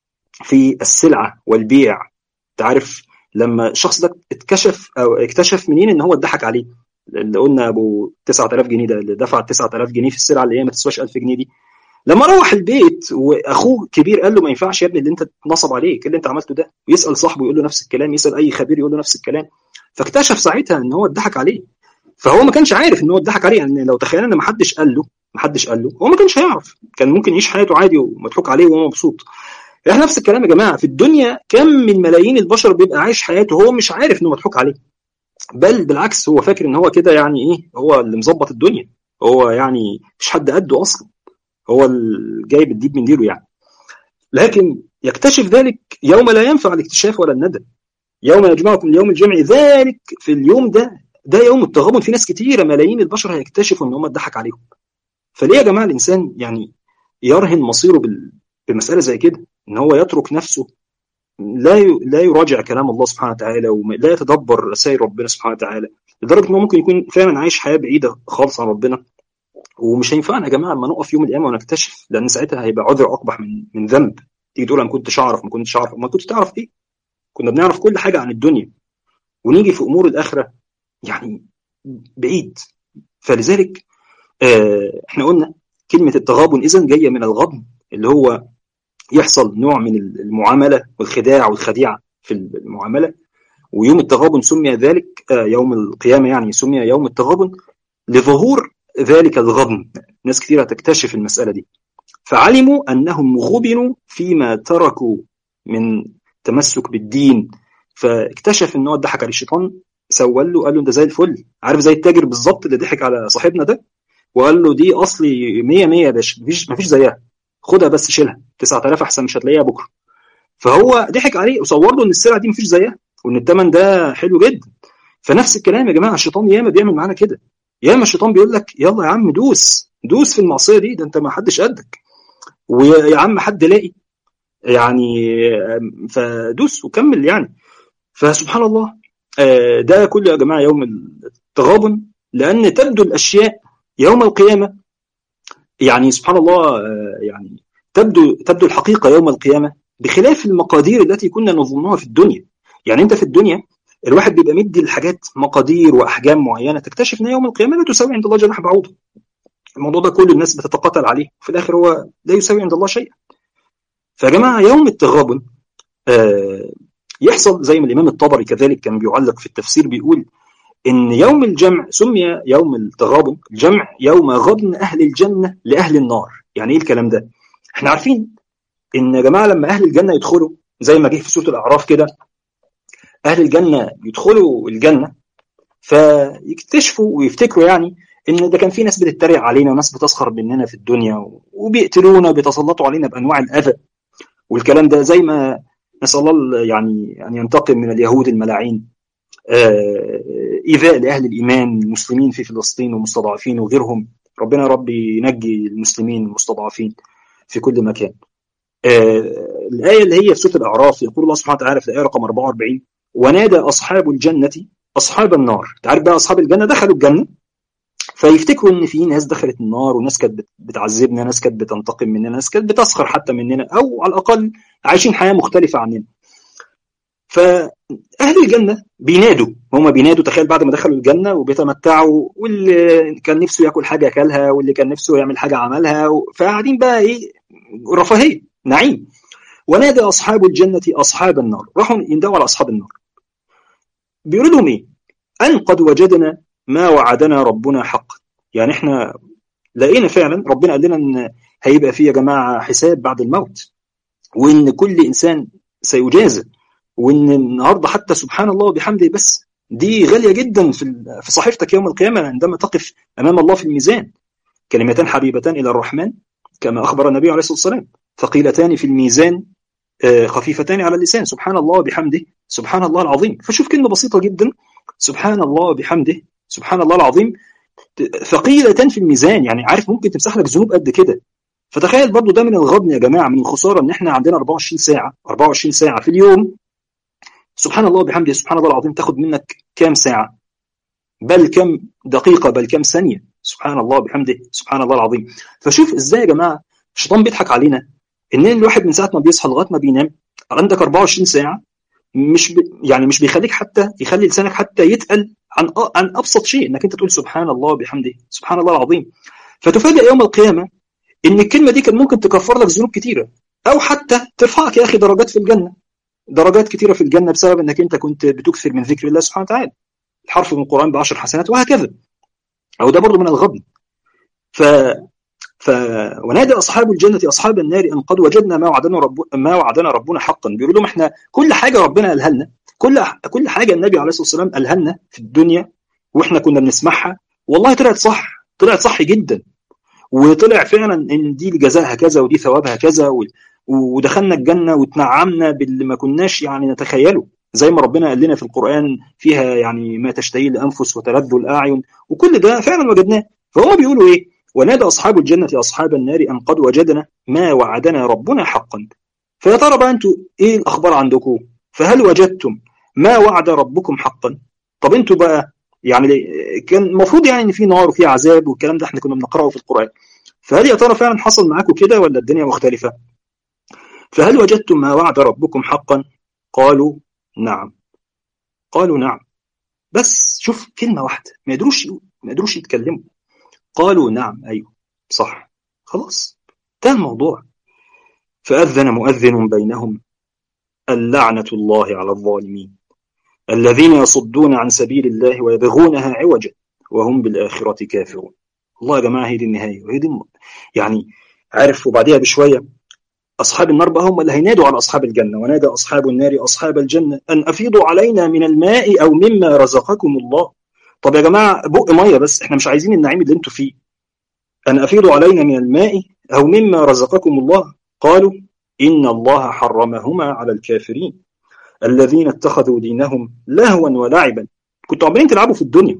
Speaker 1: في السلعه والبيع تعرف لما الشخص ده اتكشف او اكتشف منين ان هو اتضحك عليه اللي قلنا ابو 9000 جنيه ده اللي دفع 9000 جنيه في السلعه اللي هي ما تسواش 1000 جنيه دي لما روح البيت واخوه كبير قال له ما ينفعش يا ابني اللي انت اتنصب عليك اللي انت عملته ده ويسال صاحبه يقول له نفس الكلام يسال اي خبير يقول له نفس الكلام فاكتشف ساعتها ان هو اتضحك عليه فهو ما كانش عارف ان هو اتضحك عليه يعني لو تخيلنا ان ما حدش قال له ما حدش قال له هو ما كانش هيعرف كان ممكن يعيش حياته عادي ومضحوك عليه وهو مبسوط احنا نفس الكلام يا جماعه في الدنيا كم من ملايين البشر بيبقى عايش حياته هو مش عارف انه مضحوك عليه بل بالعكس هو فاكر ان هو كده يعني ايه هو اللي مظبط الدنيا هو يعني مش حد قده اصلا هو اللي جايب الديب من ديله يعني لكن يكتشف ذلك يوم لا ينفع الاكتشاف ولا الندم يوم يجمعكم ليوم الجمع ذلك في اليوم ده ده يوم التغابن في ناس كتيره ملايين البشر هيكتشفوا ان هم اتضحك عليهم فليه يا جماعه الانسان يعني يرهن مصيره بمساله زي كده ان هو يترك نفسه لا لا يراجع كلام الله سبحانه وتعالى ولا يتدبر رسائل ربنا سبحانه وتعالى لدرجه انه ممكن يكون فعلا عايش حياه بعيده خالص عن ربنا ومش هينفعنا يا جماعه لما نقف يوم القيامه ونكتشف لان ساعتها هيبقى عذر اقبح من من ذنب تيجي تقول انا ما كنتش اعرف ما كنتش اعرف ما كنتش تعرف ايه كنا بنعرف كل حاجه عن الدنيا ونيجي في امور الاخره يعني بعيد فلذلك آه احنا قلنا كلمه التغابن اذا جايه من الغبن اللي هو يحصل نوع من المعامله والخداع والخديعه في المعامله ويوم التغابن سمي ذلك آه يوم القيامه يعني سمي يوم التغابن لظهور ذلك الغبن ناس كثيرة تكتشف المسألة دي فعلموا أنهم غبنوا فيما تركوا من تمسك بالدين فاكتشف ان هو ضحك على الشيطان سول له قال له انت زي الفل عارف زي التاجر بالظبط اللي ضحك على صاحبنا ده وقال له دي اصلي 100 100 يا باشا مفيش مفيش زيها خدها بس شيلها 9000 احسن مش هتلاقيها بكره فهو ضحك عليه وصور له ان السلعه دي مفيش زيها وان الثمن ده حلو جدا فنفس الكلام يا جماعه الشيطان ياما بيعمل معانا كده ياما الشيطان بيقول لك يلا يا عم دوس دوس في المعصيه دي ده انت ما حدش قدك ويا عم حد لاقي يعني فدوس وكمل يعني فسبحان الله ده كله يا جماعه يوم التغابن لان تبدو الاشياء يوم القيامه يعني سبحان الله يعني تبدو تبدو الحقيقه يوم القيامه بخلاف المقادير التي كنا نظنها في الدنيا يعني انت في الدنيا الواحد بيبقى مدي الحاجات مقادير واحجام معينه تكتشف ان يوم القيامه لا تساوي عند الله جناح بعوضه الموضوع ده كل الناس بتتقاتل عليه في الاخر هو لا يساوي عند الله شيئا فيا جماعه يوم التغابن آه يحصل زي ما الامام الطبري كذلك كان بيعلق في التفسير بيقول ان يوم الجمع سمي يوم التغابن الجمع يوم غبن اهل الجنه لاهل النار يعني ايه الكلام ده احنا عارفين ان يا جماعه لما اهل الجنه يدخلوا زي ما جه في سوره الاعراف كده اهل الجنه يدخلوا الجنه فيكتشفوا ويفتكروا يعني ان ده كان في ناس بتتريق علينا وناس بتسخر مننا في الدنيا وبيقتلونا وبيتسلطوا علينا بانواع الاذى والكلام ده زي ما نسال الله يعني ان ينتقم من اليهود الملاعين ايذاء لاهل الايمان المسلمين في فلسطين والمستضعفين وغيرهم ربنا يا رب ينجي المسلمين المستضعفين في كل مكان الايه اللي هي في سوره الاعراف يقول الله سبحانه وتعالى في الايه رقم 44 ونادى اصحاب الجنه اصحاب النار تعرف بقى اصحاب الجنه دخلوا الجنه فيفتكروا ان في ناس دخلت النار وناس كانت بتعذبنا ناس كانت بتنتقم مننا ناس كانت بتسخر حتى مننا او على الاقل عايشين حياه مختلفه عننا فاهل الجنه بينادوا هم بينادوا تخيل بعد ما دخلوا الجنه وبيتمتعوا واللي كان نفسه ياكل حاجه اكلها واللي كان نفسه يعمل حاجه عملها فقاعدين بقى ايه رفاهيه نعيم ونادى اصحاب الجنه اصحاب النار راحوا يندوا على اصحاب النار بيقولوا لهم ايه ان قد وجدنا ما وعدنا ربنا حقا يعني احنا لقينا فعلا ربنا قال لنا ان هيبقى في يا جماعه حساب بعد الموت وان كل انسان سيجازى وان النهارده حتى سبحان الله وبحمده بس دي غاليه جدا في في صحيفتك يوم القيامه عندما تقف امام الله في الميزان كلمتان حبيبتان الى الرحمن كما اخبر النبي عليه الصلاه والسلام ثقيلتان في الميزان خفيفتان على اللسان سبحان الله وبحمده سبحان الله العظيم فشوف كلمه بسيطه جدا سبحان الله وبحمده سبحان الله العظيم ثقيله في الميزان يعني عارف ممكن تمسح لك ذنوب قد كده فتخيل برضو ده من الغبن يا جماعه من الخساره ان احنا عندنا 24 ساعه 24 ساعه في اليوم سبحان الله وبحمده سبحان الله العظيم تاخد منك كام ساعه بل كم دقيقه بل كم ثانيه سبحان الله وبحمده سبحان الله العظيم فشوف ازاي يا جماعه الشيطان بيضحك علينا ان الواحد من ساعه ما بيصحى لغايه ما بينام عندك 24 ساعه مش ب... يعني مش بيخليك حتى يخلي لسانك حتى يتقل عن أ... عن ابسط شيء انك انت تقول سبحان الله وبحمده سبحان الله العظيم فتفاجئ يوم القيامه ان الكلمه دي كان ممكن تكفر لك ذنوب كتيره او حتى ترفعك يا اخي درجات في الجنه درجات كتيره في الجنه بسبب انك انت كنت بتكثر من ذكر الله سبحانه وتعالى الحرف من القران بعشر حسنات وهكذا او ده برضه من الغبن ف ف ونادى اصحاب الجنه اصحاب النار ان قد وجدنا ما وعدنا رب ما وعدنا ربنا حقا بيقولوا لهم احنا كل حاجه ربنا قالها لنا كل كل حاجه النبي عليه الصلاه والسلام قالها لنا في الدنيا واحنا كنا بنسمعها والله طلعت صح طلعت صح جدا وطلع فعلا ان دي جزاها كذا ودي ثوابها كذا ودخلنا الجنه وتنعمنا باللي ما كناش يعني نتخيله زي ما ربنا قال لنا في القران فيها يعني ما تشتهي الانفس وتلذ الاعين وكل ده فعلا وجدناه فهم بيقولوا ايه ونادى اصحاب الجنه اصحاب النار ان قد وجدنا ما وعدنا ربنا حقا فيا ترى بقى انتوا ايه الاخبار عندكم فهل وجدتم ما وعد ربكم حقا طب انتوا بقى يعني كان المفروض يعني ان في نار وفي عذاب والكلام ده احنا كنا بنقراه في القران فهل يا ترى فعلا حصل معاكم كده ولا الدنيا مختلفه فهل وجدتم ما وعد ربكم حقا قالوا نعم قالوا نعم بس شوف كلمه واحده ما يدروش ما يدروش يتكلموا قالوا نعم ايوه صح خلاص ده الموضوع فاذن مؤذن بينهم اللعنه الله على الظالمين الذين يصدون عن سبيل الله ويبغونها عوجا وهم بالآخرة كافرون الله يا جماعة هي دي النهاية وهي دي يعني عارف وبعديها بشوية أصحاب النار بقى هم اللي هينادوا على أصحاب الجنة ونادى أصحاب النار أصحاب الجنة أن أفيضوا علينا من الماء أو مما رزقكم الله طب يا جماعة بق مية بس احنا مش عايزين النعيم اللي انتوا فيه أن أفيضوا علينا من الماء أو مما رزقكم الله قالوا إن الله حرمهما على الكافرين الذين اتخذوا دينهم لهوا ولعبا كنتوا عمالين تلعبوا في الدنيا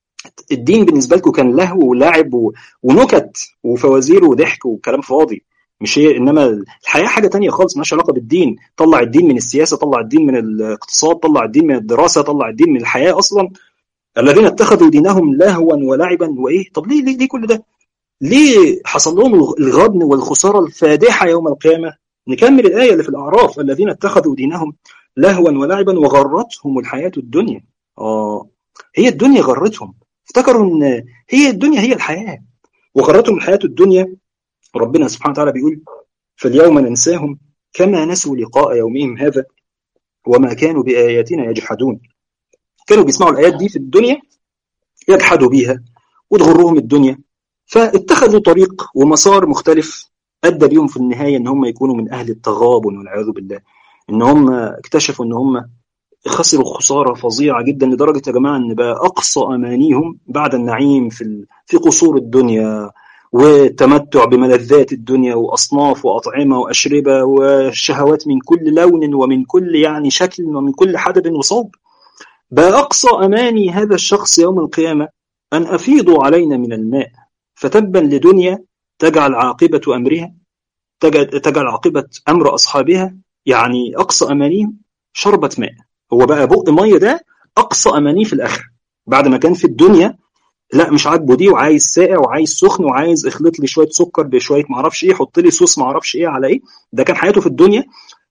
Speaker 1: الدين بالنسبه لكم كان لهو ولعب ونكت وفوازير وضحك وكلام فاضي مش هي انما الحياه حاجه تانية خالص مالهاش علاقه بالدين طلع الدين من السياسه طلع الدين من الاقتصاد طلع الدين من الدراسه طلع الدين من الحياه اصلا الذين اتخذوا دينهم لهوا ولعبا وايه طب ليه ليه, ليه كل ده ليه حصل لهم الغبن والخساره الفادحه يوم القيامه نكمل الايه اللي في الاعراف الذين اتخذوا دينهم لهوا ولعبا وغرتهم الحياة الدنيا آه هي الدنيا غرتهم افتكروا ان هي الدنيا هي الحياة وغرتهم الحياة الدنيا ربنا سبحانه وتعالى بيقول فاليوم ننساهم كما نسوا لقاء يومهم هذا وما كانوا بآياتنا يجحدون كانوا بيسمعوا الآيات دي في الدنيا يجحدوا بيها وتغرهم الدنيا فاتخذوا طريق ومسار مختلف أدى بيهم في النهاية أن هم يكونوا من أهل التغابن والعياذ بالله ان هم اكتشفوا ان هم خسروا خساره فظيعه جدا لدرجه يا جماعه ان بقى اقصى امانيهم بعد النعيم في في قصور الدنيا والتمتع بملذات الدنيا واصناف واطعمه واشربه وشهوات من كل لون ومن كل يعني شكل ومن كل حدب وصوب بقى اقصى اماني هذا الشخص يوم القيامه ان افيضوا علينا من الماء فتبا لدنيا تجعل عاقبه امرها تجعل عاقبه امر اصحابها يعني اقصى امانيهم شربة ماء هو بقى بق ميه ده اقصى امانيه في الاخره بعد ما كان في الدنيا لا مش عاجبه دي وعايز ساقع وعايز سخن وعايز اخلط لي شويه سكر بشويه ما اعرفش ايه حط لي صوص ما اعرفش ايه على ايه ده كان حياته في الدنيا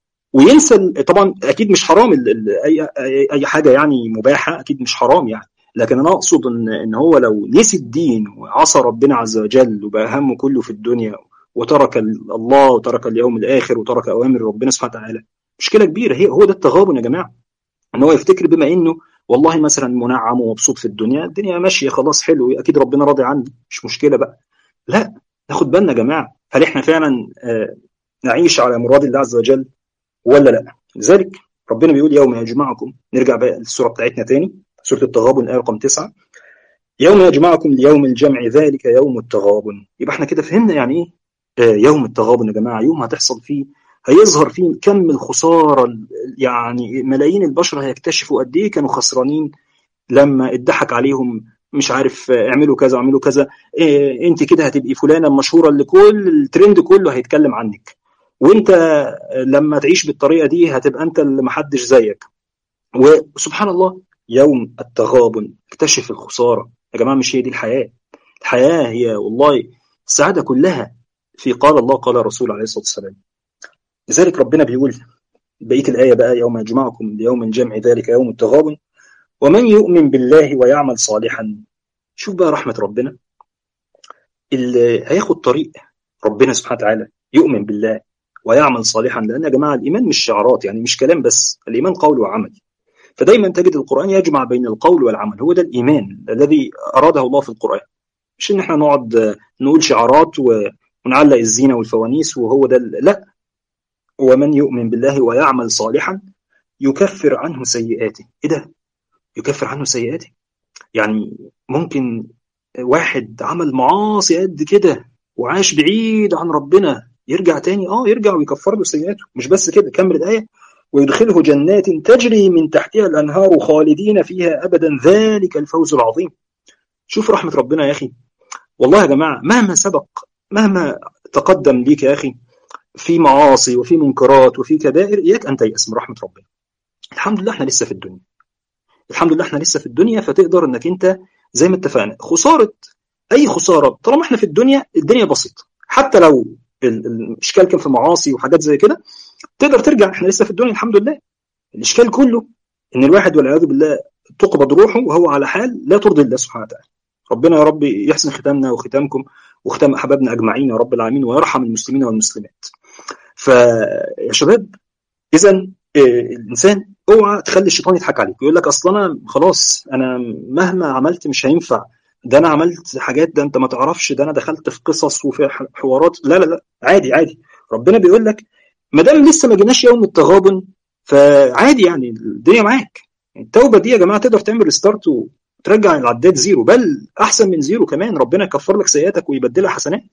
Speaker 1: وينسى طبعا اكيد مش حرام ال ال اي اي حاجه يعني مباحه اكيد مش حرام يعني لكن انا اقصد ان ان هو لو نسي الدين وعصى ربنا عز وجل وبقى همه كله في الدنيا وترك الله وترك اليوم الاخر وترك اوامر ربنا سبحانه وتعالى مشكله كبيره هي هو ده التغابن يا جماعه ان هو يفتكر بما انه والله مثلا منعم ومبسوط في الدنيا الدنيا ماشيه خلاص حلو اكيد ربنا راضي عني مش مشكله بقى لا ناخد بالنا يا جماعه هل احنا فعلا آه نعيش على مراد الله عز وجل ولا لا لذلك ربنا بيقول يوم يجمعكم نرجع بقى للسوره بتاعتنا تاني سوره التغابن الايه رقم 9 يوم يجمعكم ليوم الجمع ذلك يوم التغابن يبقى احنا كده فهمنا يعني ايه يوم التغابن يا جماعه يوم هتحصل فيه هيظهر فيه كم الخساره يعني ملايين البشر هيكتشفوا قد ايه كانوا خسرانين لما اتضحك عليهم مش عارف اعملوا كذا اعملوا كذا إيه انت كده هتبقي فلانه المشهوره اللي كل الترند كله هيتكلم عنك وانت لما تعيش بالطريقه دي هتبقى انت اللي محدش زيك وسبحان الله يوم التغابن اكتشف الخساره يا جماعه مش هي دي الحياه الحياه هي والله السعاده كلها في قال الله قال الرسول عليه الصلاه والسلام لذلك ربنا بيقول بقيه الايه بقى يوم يجمعكم ليوم الجمع ذلك يوم التغابن ومن يؤمن بالله ويعمل صالحا شوف بقى رحمه ربنا اللي هياخد طريق ربنا سبحانه وتعالى يؤمن بالله ويعمل صالحا لان يا جماعه الايمان مش شعارات يعني مش كلام بس الايمان قول وعمل فدايما تجد القران يجمع بين القول والعمل هو ده الايمان الذي اراده الله في القران مش ان احنا نقعد نقول شعارات ونعلق الزينه والفوانيس وهو ده لا ومن يؤمن بالله ويعمل صالحا يكفر عنه سيئاته ايه ده يكفر عنه سيئاته يعني ممكن واحد عمل معاصي قد كده وعاش بعيد عن ربنا يرجع تاني اه يرجع ويكفر له سيئاته مش بس كده كمل الايه ويدخله جنات تجري من تحتها الانهار خالدين فيها ابدا ذلك الفوز العظيم شوف رحمه ربنا يا اخي والله يا جماعه مهما سبق مهما تقدم ليك يا اخي في معاصي وفي منكرات وفي كبائر اياك ان تيأس من رحمه ربنا الحمد لله احنا لسه في الدنيا الحمد لله احنا لسه في الدنيا فتقدر انك انت زي ما اتفقنا خساره اي خساره طالما احنا في الدنيا الدنيا بسيطه حتى لو الاشكال كان في معاصي وحاجات زي كده تقدر ترجع احنا لسه في الدنيا الحمد لله الاشكال كله ان الواحد والعياذ بالله تقبض روحه وهو على حال لا ترضي الله سبحانه وتعالى ربنا يا رب يحسن ختامنا وختامكم وختام احبابنا اجمعين يا رب العالمين ويرحم المسلمين والمسلمات فيا شباب اذا الانسان اوعى تخلي الشيطان يضحك عليك ويقول لك اصل انا خلاص انا مهما عملت مش هينفع ده انا عملت حاجات ده انت ما تعرفش ده انا دخلت في قصص وفي حوارات لا لا لا عادي عادي ربنا بيقول لك ما دام لسه ما جيناش يوم التغابن فعادي يعني الدنيا معاك التوبه دي يا جماعه تقدر تعمل ريستارت وترجع العداد زيرو بل احسن من زيرو كمان ربنا يكفر لك سيئاتك ويبدلها حسنات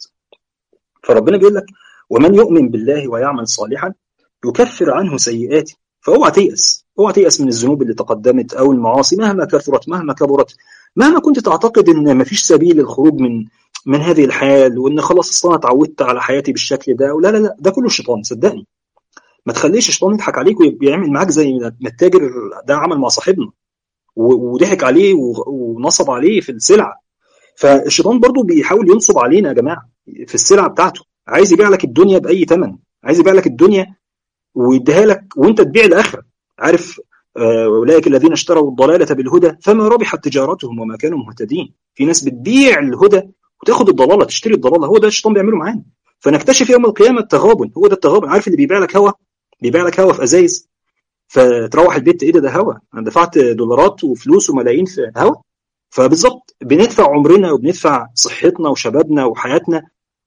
Speaker 1: فربنا بيقول لك ومن يؤمن بالله ويعمل صالحا يكفر عنه سيئاته فاوعى تيأس اوعى تيأس من الذنوب اللي تقدمت او المعاصي مهما كثرت مهما كبرت مهما كنت تعتقد ان مفيش سبيل للخروج من من هذه الحال وان خلاص اصلا انا اتعودت على حياتي بالشكل ده لا لا لا ده كله الشيطان صدقني ما تخليش الشيطان يضحك عليك ويعمل معاك زي ما التاجر ده عمل مع صاحبنا وضحك عليه ونصب عليه في السلعه فالشيطان برضو بيحاول ينصب علينا يا جماعه في السلعه بتاعته عايز يبيع لك الدنيا باي ثمن عايز يبيع لك الدنيا ويديها لك وانت تبيع الاخره عارف اولئك الذين اشتروا الضلاله بالهدى فما ربحت تجارتهم وما كانوا مهتدين في ناس بتبيع الهدى وتاخد الضلاله تشتري الضلاله هو ده الشيطان بيعمله معانا فنكتشف يوم القيامه التغابن هو ده التغابن عارف اللي بيبيع لك هوا بيبيع لك هوا في ازايز فتروح البيت ايه ده ده هوا انا دفعت دولارات وفلوس وملايين في هوا فبالظبط بندفع عمرنا وبندفع صحتنا وشبابنا وحياتنا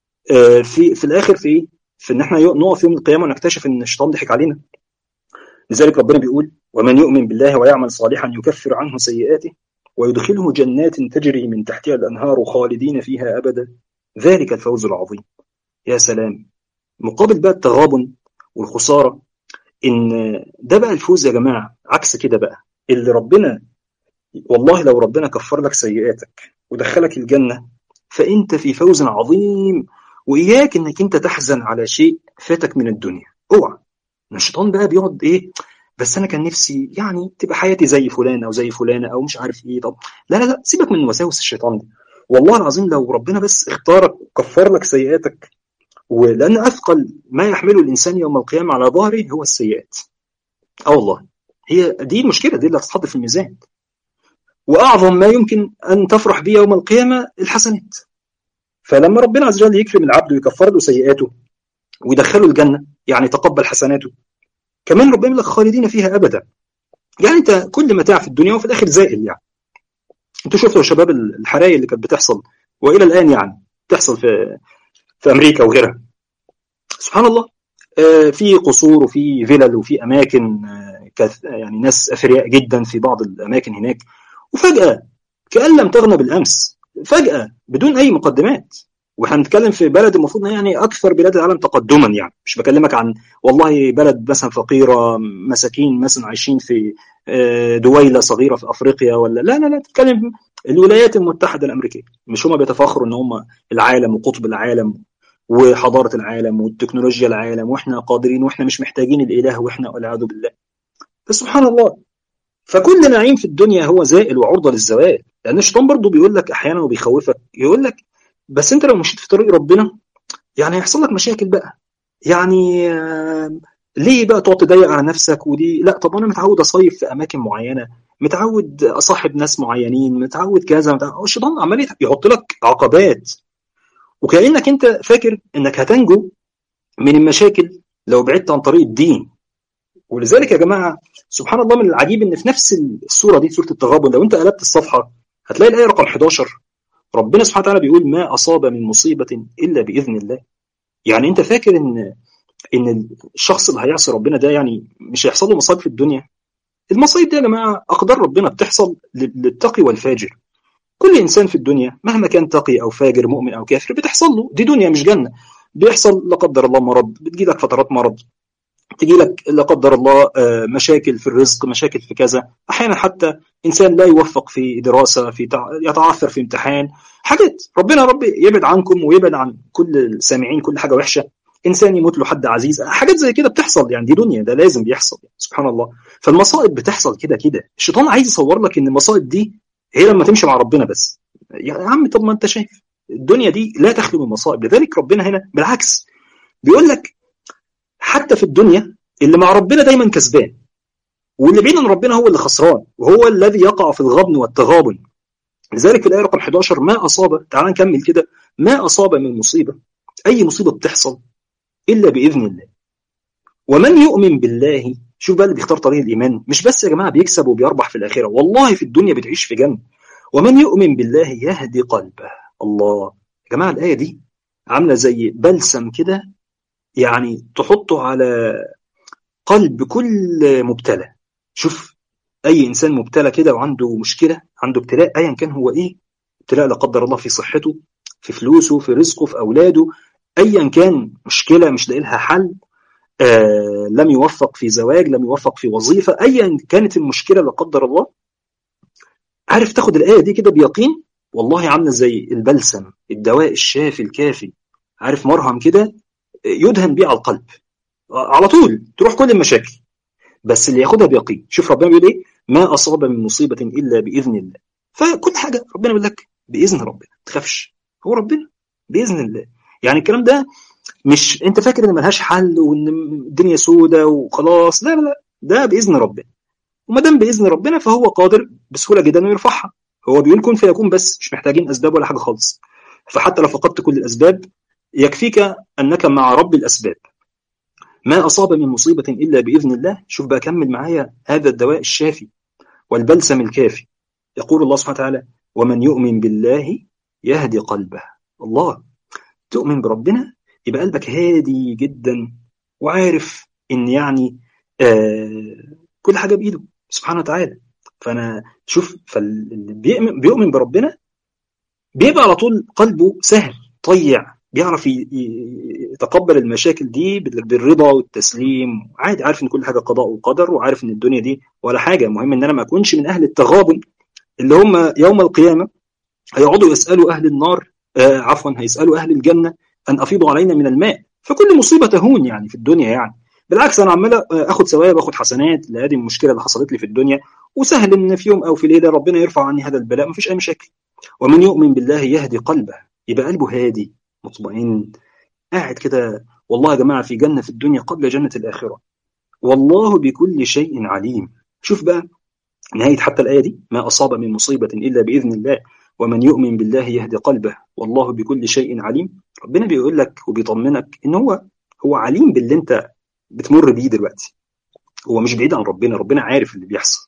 Speaker 1: في في الاخر في ايه؟ في ان احنا نقف يوم القيامه ونكتشف ان الشيطان ضحك علينا لذلك ربنا بيقول ومن يؤمن بالله ويعمل صالحا يكفر عنه سيئاته ويدخله جنات تجري من تحتها الانهار خالدين فيها ابدا ذلك الفوز العظيم يا سلام مقابل بقى التغابن والخساره ان ده بقى الفوز يا جماعه عكس كده بقى اللي ربنا والله لو ربنا كفر لك سيئاتك ودخلك الجنه فانت في فوز عظيم واياك انك انت تحزن على شيء فاتك من الدنيا اوعى الشيطان بقى بيقعد ايه بس انا كان نفسي يعني تبقى حياتي زي فلان او زي فلانه او مش عارف ايه طب لا لا لا سيبك من وساوس الشيطان دي والله العظيم لو ربنا بس اختارك وكفر لك سيئاتك ولان اثقل ما يحمله الانسان يوم القيامه على ظهره هو السيئات اه والله هي دي المشكله دي اللي هتتحط في الميزان واعظم ما يمكن ان تفرح به يوم القيامه الحسنات فلما ربنا عز وجل يكرم العبد ويكفر له سيئاته ويدخله الجنه يعني تقبل حسناته كمان ربنا يقول لك خالدين فيها ابدا يعني انت كل متاع في الدنيا وفي الاخر زائل يعني انتوا شفتوا يا شباب الحرايق اللي كانت بتحصل والى الان يعني بتحصل في في امريكا وغيرها سبحان الله في قصور وفي فيلل وفي اماكن يعني ناس اثرياء جدا في بعض الاماكن هناك وفجاه كان لم تغنى بالامس فجاه بدون اي مقدمات واحنا بنتكلم في بلد المفروض يعني اكثر بلاد العالم تقدما يعني مش بكلمك عن والله بلد مثلا فقيره مساكين مثلا عايشين في دويله صغيره في افريقيا ولا لا لا لا تتكلم الولايات المتحده الامريكيه مش هم بيتفاخروا ان هم العالم وقطب العالم وحضاره العالم والتكنولوجيا العالم واحنا قادرين واحنا مش محتاجين الاله واحنا والعياذ بالله فسبحان الله فكل نعيم في الدنيا هو زائل وعرضه للزوال لان الشيطان برضه بيقول لك احيانا وبيخوفك يقول لك بس انت لو مشيت في طريق ربنا يعني هيحصل لك مشاكل بقى يعني ليه بقى تقعد تضيق على نفسك ودي لا طب انا متعود اصيف في اماكن معينه متعود اصاحب ناس معينين متعود كذا متعود... الشيطان عمال يحط لك عقبات وكانك انت فاكر انك هتنجو من المشاكل لو بعدت عن طريق الدين ولذلك يا جماعه سبحان الله من العجيب ان في نفس السوره دي سوره التغابن لو انت قلبت الصفحه هتلاقي الايه رقم 11 ربنا سبحانه وتعالى بيقول ما اصاب من مصيبه الا باذن الله يعني انت فاكر ان ان الشخص اللي هيعصي ربنا ده يعني مش هيحصل له مصايب في الدنيا المصايب دي يا جماعه اقدار ربنا بتحصل للتقي والفاجر كل انسان في الدنيا مهما كان تقي او فاجر مؤمن او كافر بتحصل له دي دنيا مش جنه بيحصل لا قدر الله مرض بتجي لك فترات مرض تجي لك لا قدر الله مشاكل في الرزق مشاكل في كذا احيانا حتى انسان لا يوفق في دراسه في يتعثر في امتحان حاجات ربنا رب يبعد عنكم ويبعد عن كل السامعين كل حاجه وحشه انسان يموت له حد عزيز حاجات زي كده بتحصل يعني دي دنيا ده لازم بيحصل يعني سبحان الله فالمصائب بتحصل كده كده الشيطان عايز يصور لك ان المصائب دي هي لما تمشي مع ربنا بس يا عم طب ما انت شايف الدنيا دي لا تخلو من مصائب لذلك ربنا هنا بالعكس بيقول لك حتى في الدنيا اللي مع ربنا دايما كسبان واللي بعيد عن ربنا هو اللي خسران وهو الذي يقع في الغبن والتغابن لذلك في الايه رقم 11 ما اصاب تعال نكمل كده ما اصاب من مصيبه اي مصيبه بتحصل الا باذن الله ومن يؤمن بالله شوف بقى اللي بيختار طريق الايمان مش بس يا جماعه بيكسب وبيربح في الاخره والله في الدنيا بتعيش في جنه ومن يؤمن بالله يهدي قلبه الله يا جماعه الايه دي عامله زي بلسم كده يعني تحطه على قلب كل مبتلى شوف اي انسان مبتلى كده وعنده مشكله عنده ابتلاء ايا كان هو ايه ابتلاء لا قدر الله في صحته في فلوسه في رزقه في اولاده ايا كان مشكله مش لاقي لها حل آه لم يوفق في زواج لم يوفق في وظيفه ايا كانت المشكله لا قدر الله عارف تاخد الايه دي كده بيقين والله عامله زي البلسم الدواء الشافي الكافي عارف مرهم كده يدهن بيه على القلب على طول تروح كل المشاكل بس اللي ياخدها بيقين شوف ربنا بيقول ايه ما اصاب من مصيبه الا باذن الله فكل حاجه ربنا بيقول لك باذن ربنا ما تخافش هو ربنا باذن الله يعني الكلام ده مش انت فاكر ان ملهاش حل وان الدنيا سودة وخلاص لا لا لا ده باذن ربنا وما دام باذن ربنا فهو قادر بسهوله جدا انه يرفعها هو بيقول كن فيكون بس مش محتاجين اسباب ولا حاجه خالص فحتى لو فقدت كل الاسباب يكفيك انك مع رب الاسباب ما اصاب من مصيبه الا باذن الله شوف بقى كمل معايا هذا الدواء الشافي والبلسم الكافي يقول الله سبحانه وتعالى ومن يؤمن بالله يهدي قلبه الله تؤمن بربنا يبقى قلبك هادي جدا وعارف ان يعني آه كل حاجه بايده سبحانه وتعالى فانا شوف فاللي بيؤمن, بيؤمن بربنا بيبقى على طول قلبه سهل طيع بيعرف يتقبل المشاكل دي بالرضا والتسليم عادي عارف ان كل حاجه قضاء وقدر وعارف ان الدنيا دي ولا حاجه المهم ان انا ما اكونش من اهل التغابن اللي هم يوم القيامه هيقعدوا يسالوا اهل النار آه عفوا هيسالوا اهل الجنه ان افيضوا علينا من الماء فكل مصيبه تهون يعني في الدنيا يعني بالعكس انا عمال اخد ثواب اخد حسنات لهذه المشكله اللي حصلت لي في الدنيا وسهل ان في يوم او في ليله ربنا يرفع عني هذا البلاء مفيش اي مشاكل ومن يؤمن بالله يهدي قلبه يبقى قلبه هادي مطمئن قاعد كده والله يا جماعه في جنه في الدنيا قبل جنه الاخره والله بكل شيء عليم شوف بقى نهايه حتى الايه دي ما اصاب من مصيبه الا باذن الله ومن يؤمن بالله يهدي قلبه والله بكل شيء عليم ربنا بيقول لك وبيطمنك ان هو هو عليم باللي انت بتمر بيه دلوقتي هو مش بعيد عن ربنا ربنا عارف اللي بيحصل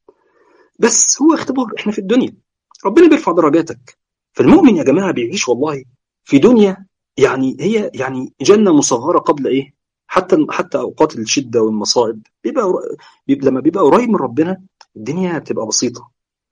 Speaker 1: بس هو اختبار احنا في الدنيا ربنا بيرفع درجاتك فالمؤمن يا جماعه بيعيش والله في دنيا يعني هي يعني جنه مصغره قبل ايه حتى حتى اوقات الشده والمصائب بيبقى, بيبقى لما بيبقى قريب من ربنا الدنيا بتبقى بسيطه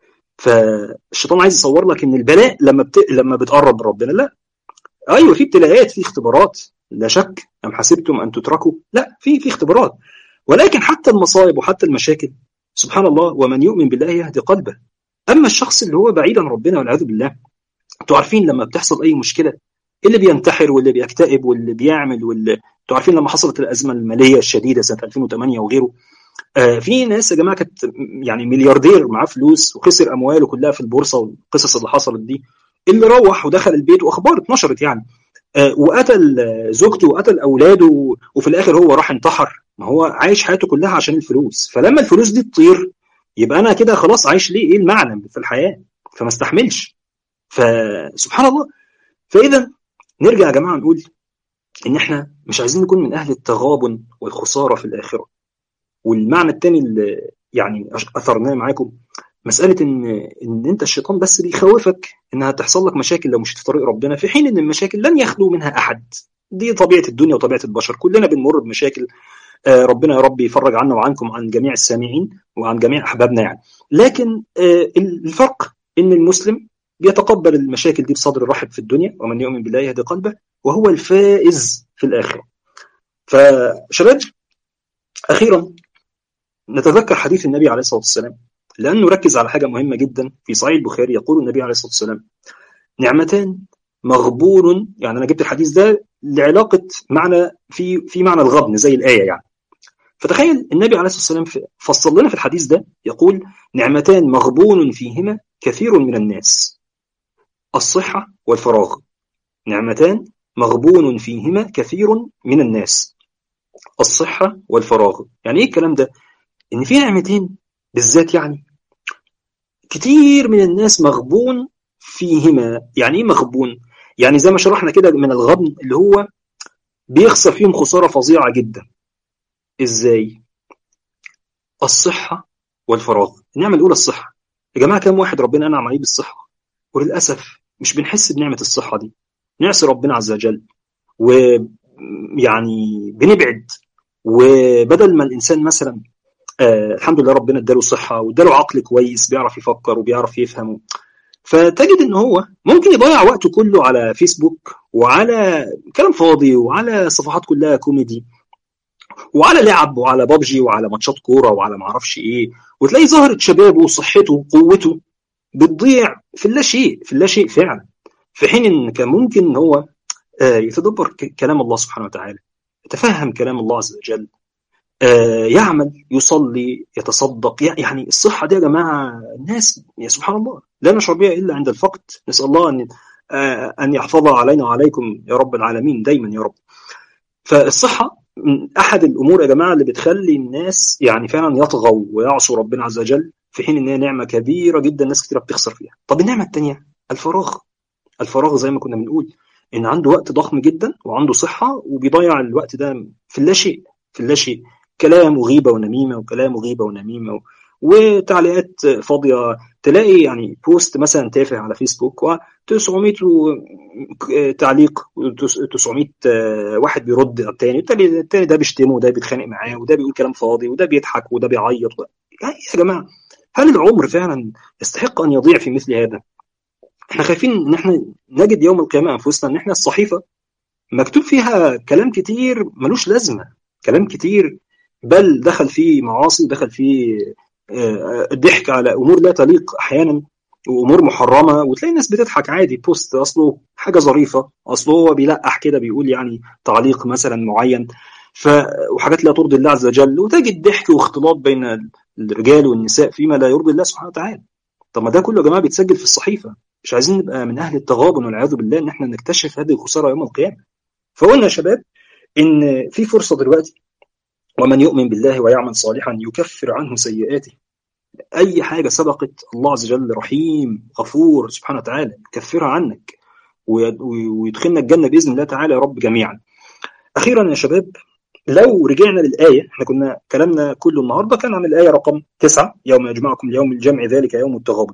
Speaker 1: فالشيطان عايز يصور لك ان البلاء لما بت... لما بتقرب من ربنا لا ايوه في ابتلاءات في اختبارات لا شك ام حسبتم ان تتركوا لا في في اختبارات ولكن حتى المصائب وحتى المشاكل سبحان الله ومن يؤمن بالله يهدي قلبه اما الشخص اللي هو بعيد عن ربنا والعياذ بالله انتوا عارفين لما بتحصل اي مشكله اللي بينتحر واللي بيكتئب واللي بيعمل واللي انتوا عارفين لما حصلت الازمه الماليه الشديده سنه 2008 وغيره آه في ناس يا جماعه كانت يعني ملياردير معاه فلوس وخسر امواله كلها في البورصه والقصص اللي حصلت دي اللي روح ودخل البيت واخبار اتنشرت يعني آه وقتل زوجته وقتل اولاده وفي الاخر هو راح انتحر ما هو عايش حياته كلها عشان الفلوس فلما الفلوس دي تطير يبقى انا كده خلاص عايش ليه ايه المعنى في الحياه فما استحملش فسبحان الله فاذا نرجع يا جماعه نقول ان احنا مش عايزين نكون من اهل التغابن والخساره في الاخره والمعنى الثاني اللي يعني اثرناه معاكم مساله ان ان انت الشيطان بس بيخوفك انها تحصل لك مشاكل لو مشيت في طريق ربنا في حين ان المشاكل لن يخلو منها احد دي طبيعه الدنيا وطبيعه البشر كلنا بنمر بمشاكل آه ربنا يا رب يفرج عنا وعنكم عن جميع السامعين وعن جميع احبابنا يعني لكن آه الفرق ان المسلم بيتقبل المشاكل دي بصدر رحب في الدنيا ومن يؤمن بالله يهدي قلبه وهو الفائز في الاخره فشباب اخيرا نتذكر حديث النبي عليه الصلاه والسلام لانه ركز على حاجه مهمه جدا في صحيح البخاري يقول النبي عليه الصلاه والسلام نعمتان مغبون يعني انا جبت الحديث ده لعلاقه معنى في في معنى الغبن زي الايه يعني فتخيل النبي عليه الصلاه والسلام فصل لنا في الحديث ده يقول نعمتان مغبون فيهما كثير من الناس الصحه والفراغ نعمتان مغبون فيهما كثير من الناس الصحه والفراغ يعني ايه الكلام ده ان في نعمتين بالذات يعني كتير من الناس مغبون فيهما يعني ايه مغبون يعني زي ما شرحنا كده من الغبن اللي هو بيخسر فيهم خساره فظيعه جدا ازاي الصحه والفراغ النعمه الاولى الصحه يا جماعه كم واحد ربنا انعم عليه بالصحه وللاسف مش بنحس بنعمه الصحه دي نعصي ربنا عز وجل ويعني بنبعد وبدل ما الانسان مثلا آه الحمد لله ربنا اداله صحه واداله عقل كويس بيعرف يفكر وبيعرف يفهم فتجد ان هو ممكن يضيع وقته كله على فيسبوك وعلى كلام فاضي وعلى صفحات كلها كوميدي وعلى لعب وعلى بابجي وعلى ماتشات كوره وعلى ما اعرفش ايه وتلاقي ظهرة شبابه وصحته وقوته بتضيع في اللا شيء في اللا شيء فعلا في حين ان كان ممكن ان هو آه يتدبر كلام الله سبحانه وتعالى يتفهم كلام الله عز وجل آه يعمل يصلي يتصدق يعني الصحه دي يا جماعه الناس يا سبحان الله لا نشعر بها الا عند الفقد نسال الله ان آه ان يحفظها علينا وعليكم يا رب العالمين دايما يا رب فالصحه من احد الامور يا جماعه اللي بتخلي الناس يعني فعلا يطغوا ويعصوا ربنا عز وجل في حين ان هي نعمه كبيره جدا ناس كتير بتخسر فيها طب النعمه الثانيه الفراغ الفراغ زي ما كنا بنقول ان عنده وقت ضخم جدا وعنده صحه وبيضيع الوقت ده في اللاشيء في اللاشيء كلام وغيبه ونميمه وكلام وغيبه ونميمه و... وتعليقات فاضيه تلاقي يعني بوست مثلا تافه على فيسبوك و900 تعليق 900 واحد بيرد على الثاني الثاني ده بيشتمه وده بيتخانق معاه وده بيقول كلام فاضي وده بيضحك وده بيعيط يعني يا جماعه هل العمر فعلا يستحق ان يضيع في مثل هذا؟ احنا خايفين ان احنا نجد يوم القيامه انفسنا ان احنا الصحيفه مكتوب فيها كلام كتير ملوش لازمه كلام كتير بل دخل فيه معاصي دخل فيه ضحك على امور لا تليق احيانا وامور محرمه وتلاقي الناس بتضحك عادي بوست اصله حاجه ظريفه اصله هو بيلقح كده بيقول يعني تعليق مثلا معين ف وحاجات لا ترضي الله عز وجل وتجد ضحك واختلاط بين الرجال والنساء فيما لا يرضي الله سبحانه وتعالى طب ما ده كله يا جماعه بيتسجل في الصحيفه مش عايزين نبقى من اهل التغابن والعياذ بالله ان احنا نكتشف هذه الخساره يوم القيامه فقلنا يا شباب ان في فرصه دلوقتي ومن يؤمن بالله ويعمل صالحا يكفر عنه سيئاته اي حاجه سبقت الله عز وجل رحيم غفور سبحانه وتعالى يكفرها عنك ويدخلنا الجنه باذن الله تعالى يا رب جميعا اخيرا يا شباب لو رجعنا للآية احنا كنا كلامنا كله النهارده كان عن الآية رقم تسعة يوم يجمعكم ليوم الجمع ذلك يوم التغابن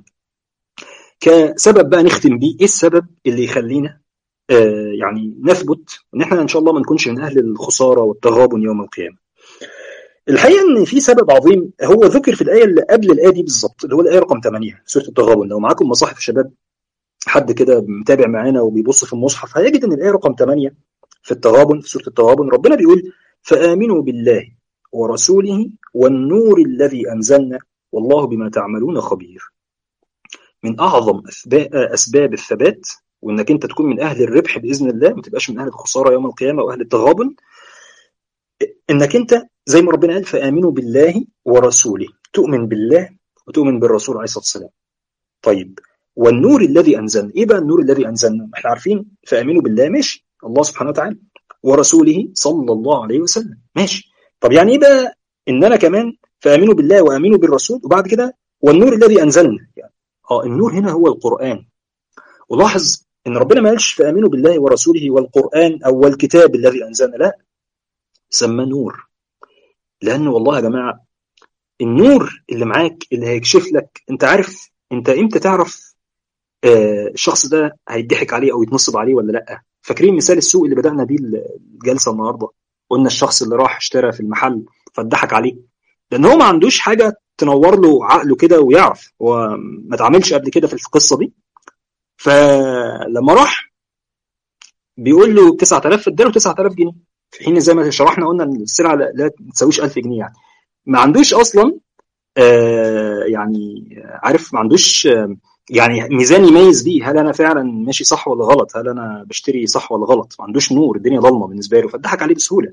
Speaker 1: كسبب بقى نختم بيه ايه السبب اللي يخلينا آه يعني نثبت ان احنا ان شاء الله ما نكونش من اهل الخساره والتغابن يوم القيامه الحقيقه ان في سبب عظيم هو ذكر في الايه اللي قبل الايه دي بالظبط اللي هو الايه رقم 8 سوره التغابن لو معاكم مصاحف شباب حد كده متابع معانا وبيبص في المصحف هيجد ان الايه رقم 8 في التغابن في سوره التغابن ربنا بيقول فامنوا بالله ورسوله والنور الذي انزلنا والله بما تعملون خبير من اعظم اسباب الثبات وانك انت تكون من اهل الربح باذن الله ما تبقاش من اهل الخساره يوم القيامه واهل التغابن انك انت زي ما ربنا قال فامنوا بالله ورسوله تؤمن بالله وتؤمن بالرسول عليه الصلاه والسلام طيب والنور الذي انزلنا ايه بقى النور الذي انزلنا احنا عارفين فامنوا بالله ماشي الله سبحانه وتعالى ورسوله صلى الله عليه وسلم ماشي طب يعني ايه بقى ان انا كمان فامنوا بالله وامنوا بالرسول وبعد كده والنور الذي انزلنا يعني اه النور هنا هو القران ولاحظ ان ربنا ما قالش فامنوا بالله ورسوله والقران او والكتاب الذي انزلنا لا سماه نور لان والله يا جماعه النور اللي معاك اللي هيكشف لك انت عارف انت امتى تعرف آه الشخص ده هيضحك عليه او يتنصب عليه ولا لا فاكرين مثال السوق اللي بدانا بيه الجلسه النهارده قلنا الشخص اللي راح اشترى في المحل فاتضحك عليه لان هو ما عندوش حاجه تنور له عقله كده ويعرف هو ما اتعاملش قبل كده في القصه دي فلما راح بيقول له 9000 اداله 9000 جنيه في حين زي ما شرحنا قلنا السلعه لا تساويش 1000 جنيه يعني ما عندوش اصلا آه يعني عارف ما عندوش آه يعني ميزان يميز بيه هل انا فعلا ماشي صح ولا غلط هل انا بشتري صح ولا غلط ما عندوش نور الدنيا ضلمه بالنسبه له فاتضحك عليه بسهوله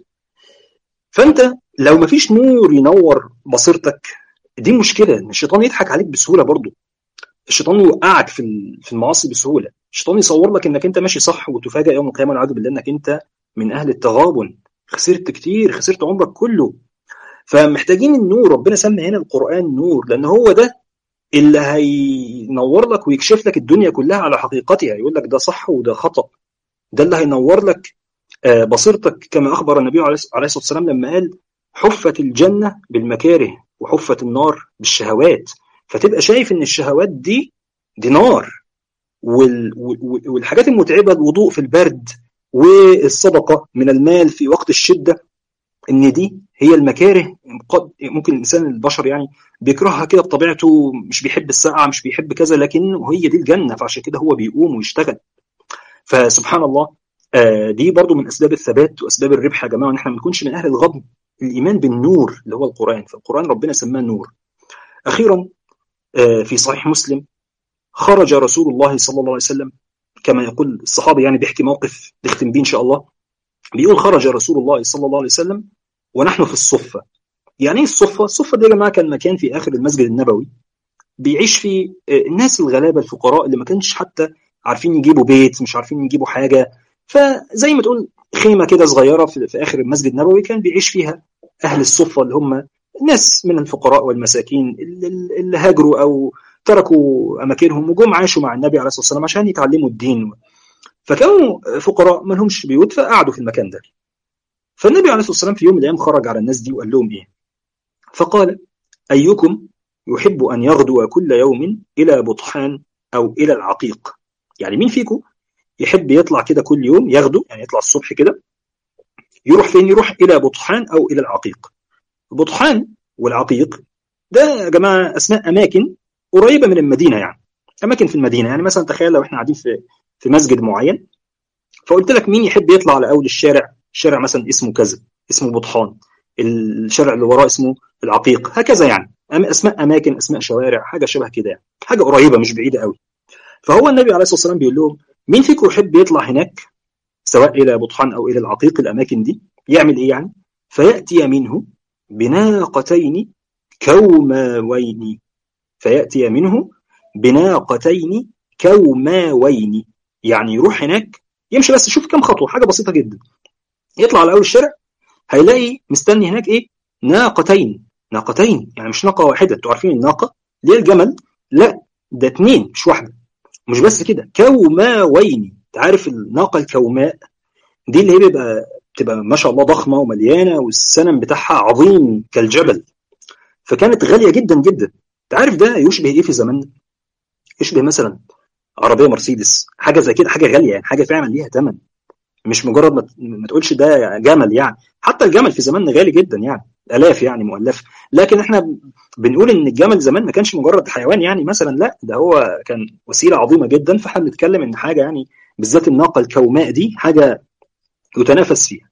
Speaker 1: فانت لو ما فيش نور ينور بصيرتك دي مشكله ان الشيطان يضحك عليك بسهوله برضه الشيطان يوقعك في في المعاصي بسهوله الشيطان يصور لك انك انت ماشي صح وتفاجئ يوم القيامه والعياذ بالله انك انت من اهل التغابن خسرت كتير خسرت عمرك كله فمحتاجين النور ربنا سمى هنا القران نور لان هو ده اللي هينور لك ويكشف لك الدنيا كلها على حقيقتها يقول لك ده صح وده خطا ده اللي هينور لك بصيرتك كما اخبر النبي عليه الصلاه والسلام لما قال حفت الجنه بالمكاره وحفت النار بالشهوات فتبقى شايف ان الشهوات دي دي نار وال... والحاجات المتعبه الوضوء في البرد والصدقه من المال في وقت الشده ان دي هي المكاره قد ممكن الانسان البشر يعني بيكرهها كده بطبيعته مش بيحب السقعه مش بيحب كذا لكن هي دي الجنه فعشان كده هو بيقوم ويشتغل فسبحان الله آه دي برضو من اسباب الثبات واسباب الربح يا جماعه ان احنا ما نكونش من اهل الغضب الايمان بالنور اللي هو القران فالقران ربنا سماه نور اخيرا آه في صحيح مسلم خرج رسول الله صلى الله عليه وسلم كما يقول الصحابي يعني بيحكي موقف نختم بيه ان شاء الله بيقول خرج رسول الله صلى الله عليه وسلم ونحن في الصفه يعني ايه الصفه الصفه دي يا جماعه كان مكان في اخر المسجد النبوي بيعيش فيه الناس الغلابه الفقراء اللي ما كانش حتى عارفين يجيبوا بيت مش عارفين يجيبوا حاجه فزي ما تقول خيمه كده صغيره في, في اخر المسجد النبوي كان بيعيش فيها اهل الصفه اللي هم ناس من الفقراء والمساكين اللي هاجروا او تركوا اماكنهم وجم عاشوا مع النبي عليه الصلاه والسلام عشان يتعلموا الدين فكانوا فقراء ما لهمش بيوت فقعدوا في المكان ده فالنبي عليه الصلاه والسلام في يوم من الايام خرج على الناس دي وقال لهم ايه فقال ايكم يحب ان يغدو كل يوم الى بطحان او الى العقيق يعني مين فيكم يحب يطلع كده كل يوم يغدو يعني يطلع الصبح كده يروح فين يروح الى بطحان او الى العقيق بطحان والعقيق ده يا جماعه اسماء اماكن قريبه من المدينه يعني اماكن في المدينه يعني مثلا تخيل لو احنا قاعدين في في مسجد معين فقلت لك مين يحب يطلع على اول الشارع الشارع مثلا اسمه كذا اسمه بطحان الشارع اللي وراه اسمه العقيق هكذا يعني اسماء اماكن اسماء شوارع حاجه شبه كده يعني حاجه قريبه مش بعيده قوي فهو النبي عليه الصلاه والسلام بيقول لهم مين فيكم يحب يطلع هناك سواء الى بطحان او الى العقيق الاماكن دي يعمل ايه يعني فياتي منه بناقتين كوماوين فياتي منه بناقتين كوماوين يعني يروح هناك يمشي بس شوف كم خطوه حاجه بسيطه جدا يطلع على اول الشارع هيلاقي مستني هناك ايه ناقتين ناقتين يعني مش ناقه واحده انتوا عارفين الناقه ليه الجمل لا ده اتنين مش واحده مش بس كده كوماوين انت عارف الناقه الكوماء دي اللي هي بيبقى بتبقى ما شاء الله ضخمه ومليانه والسنم بتاعها عظيم كالجبل فكانت غاليه جدا جدا انت عارف ده يشبه ايه في زماننا يشبه مثلا عربيه مرسيدس حاجه زي كده حاجه غاليه يعني حاجه فعلا ليها ثمن مش مجرد ما, ما تقولش ده جمل يعني حتى الجمل في زماننا غالي جدا يعني الاف يعني مؤلف لكن احنا بنقول ان الجمل زمان ما كانش مجرد حيوان يعني مثلا لا ده هو كان وسيله عظيمه جدا فاحنا بنتكلم ان حاجه يعني بالذات الناقه الكوماء دي حاجه يتنافس فيها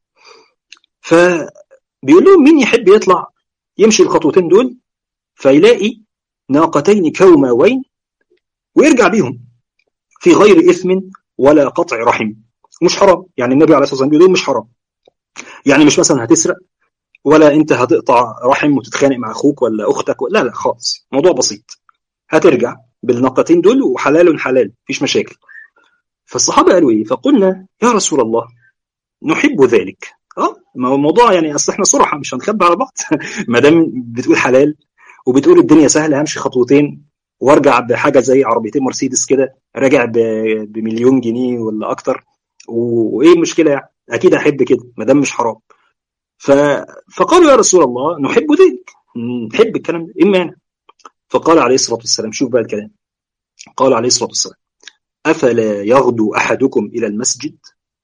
Speaker 1: فبيقول لهم مين يحب يطلع يمشي الخطوتين دول فيلاقي ناقتين كوماوين ويرجع بيهم في غير إثم ولا قطع رحم مش حرام يعني النبي عليه الصلاة والسلام بيقول مش حرام يعني مش مثلا هتسرق ولا انت هتقطع رحم وتتخانق مع اخوك ولا اختك لا لا خالص موضوع بسيط هترجع بالنقطتين دول وحلال حلال مفيش مشاكل فالصحابه قالوا ايه فقلنا يا رسول الله نحب ذلك اه ما هو الموضوع يعني اصل احنا صراحه مش هنخبي على بعض ما دام بتقول حلال وبتقول الدنيا سهله همشي خطوتين وارجع بحاجه زي عربيتين مرسيدس كده راجع بمليون جنيه ولا اكتر وايه المشكله يعني اكيد احب كده ما دام مش حرام ف... فقالوا يا رسول الله نحب ذلك نحب الكلام ده ايه المانع فقال عليه الصلاه والسلام شوف بقى الكلام قال عليه الصلاه والسلام افلا يغدو احدكم الى المسجد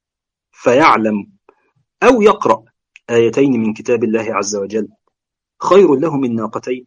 Speaker 1: فيعلم او يقرا ايتين من كتاب الله عز وجل خير له من ناقتين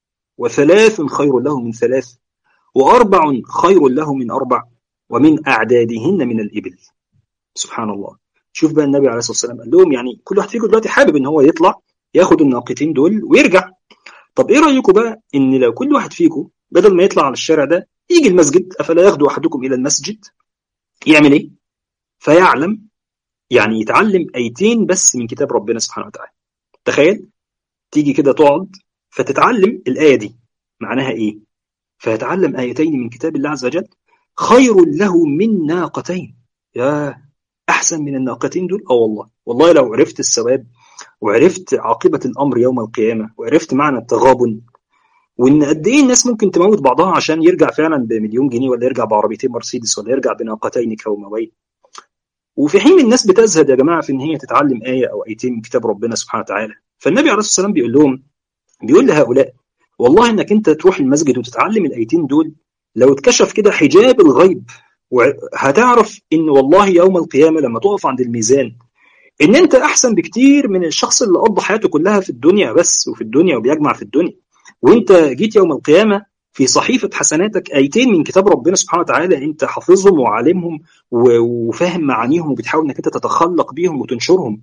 Speaker 1: وثلاث خير له من ثلاث واربع خير له من اربع ومن اعدادهن من الابل سبحان الله شوف بقى النبي عليه الصلاه والسلام قال لهم يعني كل واحد فيكم دلوقتي حابب ان هو يطلع ياخد الناقتين دول ويرجع طب ايه رايكم بقى ان لو كل واحد فيكم بدل ما يطلع على الشارع ده يجي المسجد افلا يغدو احدكم الى المسجد يعمل ايه فيعلم يعني يتعلم ايتين بس من كتاب ربنا سبحانه وتعالى تخيل تيجي كده تقعد فتتعلم الايه دي معناها ايه فيتعلم ايتين من كتاب الله عز وجل خير له من ناقتين يا احسن من الناقتين دول اه والله والله لو عرفت الثواب وعرفت عاقبه الامر يوم القيامه وعرفت معنى التغابن وان قد ايه الناس ممكن تموت بعضها عشان يرجع فعلا بمليون جنيه ولا يرجع بعربيتين مرسيدس ولا يرجع بناقتين كوموين وفي حين الناس بتزهد يا جماعه في ان هي تتعلم ايه او ايتين من كتاب ربنا سبحانه وتعالى فالنبي عليه الصلاه والسلام بيقول لهم بيقول لهؤلاء والله انك انت تروح المسجد وتتعلم الايتين دول لو اتكشف كده حجاب الغيب هتعرف ان والله يوم القيامه لما تقف عند الميزان ان انت احسن بكتير من الشخص اللي قضى حياته كلها في الدنيا بس وفي الدنيا وبيجمع في الدنيا وانت جيت يوم القيامه في صحيفه حسناتك ايتين من كتاب ربنا سبحانه وتعالى انت حافظهم وعالمهم وفاهم معانيهم وبتحاول انك انت تتخلق بيهم وتنشرهم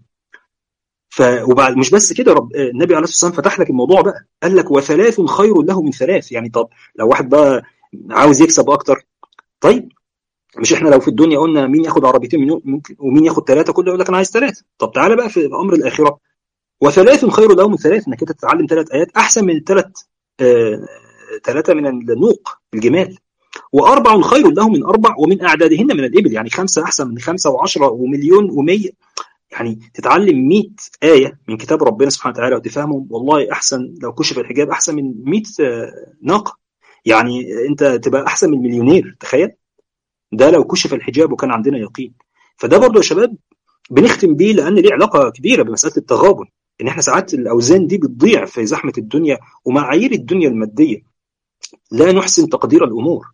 Speaker 1: ف وبعد مش بس كده رب النبي عليه الصلاه والسلام فتح لك الموضوع بقى قال لك وثلاث خير له من ثلاث يعني طب لو واحد بقى عاوز يكسب اكتر طيب مش احنا لو في الدنيا قلنا مين ياخد عربيتين ممكن ومين ياخد ثلاثه كله يقول لك انا عايز ثلاثه طب تعالى بقى في امر الاخره وثلاث خير له من ثلاث انك انت تتعلم ثلاث ايات احسن من الثلاث ثلاثه من النوق الجمال واربع خير له من اربع ومن اعدادهن من الابل يعني خمسه احسن من خمسه وعشره ومليون و100 يعني تتعلم 100 ايه من كتاب ربنا سبحانه وتعالى وتفهمهم والله احسن لو كشف الحجاب احسن من 100 ناقه يعني انت تبقى احسن من مليونير تخيل ده لو كشف الحجاب وكان عندنا يقين فده برضو يا شباب بنختم بيه لان ليه علاقه كبيره بمساله التغابن ان احنا ساعات الاوزان دي بتضيع في زحمه الدنيا ومعايير الدنيا الماديه لا نحسن تقدير الامور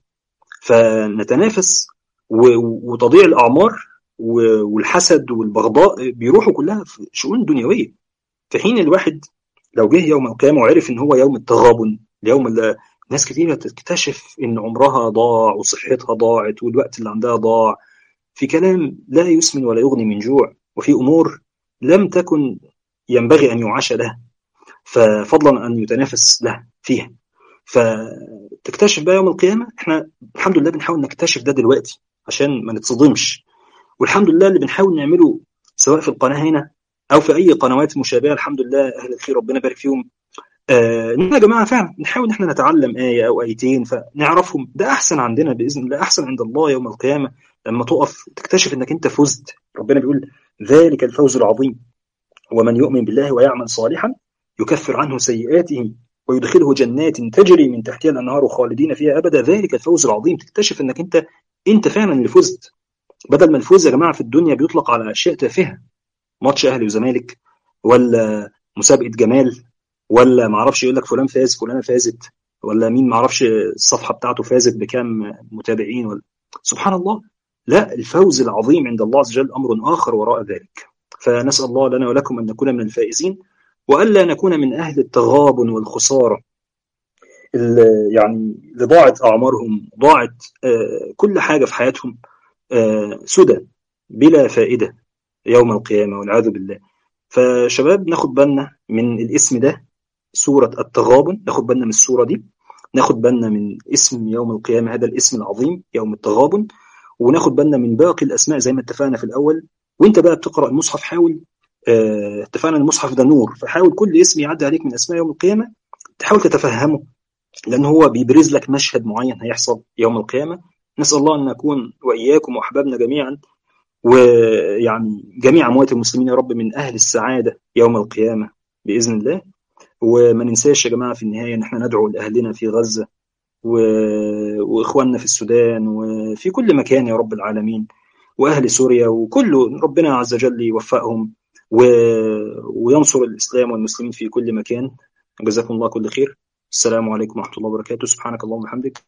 Speaker 1: فنتنافس وتضيع الاعمار والحسد والبغضاء بيروحوا كلها في شؤون دنيويه في حين الواحد لو جه يوم القيامه وعرف ان هو يوم التغابن اليوم اللي ناس كتيرة تكتشف إن عمرها ضاع وصحتها ضاعت والوقت اللي عندها ضاع في كلام لا يسمن ولا يغني من جوع وفي أمور لم تكن ينبغي أن يعاش لها ففضلا أن يتنافس له فيها فتكتشف بقى يوم القيامة احنا الحمد لله بنحاول نكتشف ده دلوقتي عشان ما نتصدمش والحمد لله اللي بنحاول نعمله سواء في القناة هنا أو في أي قنوات مشابهة الحمد لله أهل الخير ربنا يبارك فيهم آه ان يا جماعه فعلا نحاول ان احنا نتعلم ايه او ايتين فنعرفهم ده احسن عندنا باذن الله احسن عند الله يوم القيامه لما تقف تكتشف انك انت فزت ربنا بيقول ذلك الفوز العظيم ومن يؤمن بالله ويعمل صالحا يكفر عنه سيئاته ويدخله جنات تجري من تحتها الانهار خالدين فيها ابدا ذلك الفوز العظيم تكتشف انك انت انت فعلا اللي فزت بدل ما الفوز يا جماعه في الدنيا بيطلق على اشياء تافهه ماتش اهلي وزمالك ولا مسابقه جمال ولا ما اعرفش يقول لك فلان فاز فلانه فازت ولا مين ما اعرفش الصفحه بتاعته فازت بكام متابعين ولا سبحان الله لا الفوز العظيم عند الله عز وجل امر اخر وراء ذلك فنسال الله لنا ولكم ان نكون من الفائزين والا نكون من اهل التغابن والخساره يعني اللي ضاعت اعمارهم ضاعت كل حاجه في حياتهم سدى بلا فائده يوم القيامه والعياذ بالله فشباب ناخد بالنا من الاسم ده سورة التغابن ناخد بالنا من السورة دي ناخد بالنا من اسم يوم القيامة هذا الاسم العظيم يوم التغابن وناخد بالنا من باقي الأسماء زي ما اتفقنا في الأول وانت بقى بتقرأ المصحف حاول اه اتفقنا المصحف ده نور فحاول كل اسم يعدي عليك من أسماء يوم القيامة تحاول تتفهمه لأن هو بيبرز لك مشهد معين هيحصل يوم القيامة نسأل الله أن نكون وإياكم وأحبابنا جميعا ويعني جميع أموات المسلمين يا رب من أهل السعادة يوم القيامة بإذن الله وما ننساش يا جماعة في النهاية إن احنا ندعو لأهلنا في غزة و... وإخواننا في السودان وفي كل مكان يا رب العالمين وأهل سوريا وكله ربنا عز وجل يوفقهم و... وينصر الإسلام والمسلمين في كل مكان جزاكم الله كل خير السلام عليكم ورحمة الله وبركاته سبحانك اللهم وبحمدك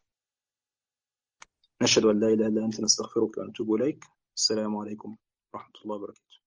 Speaker 1: نشهد أن لا إله إلا أنت نستغفرك ونتوب إليك السلام عليكم ورحمة الله وبركاته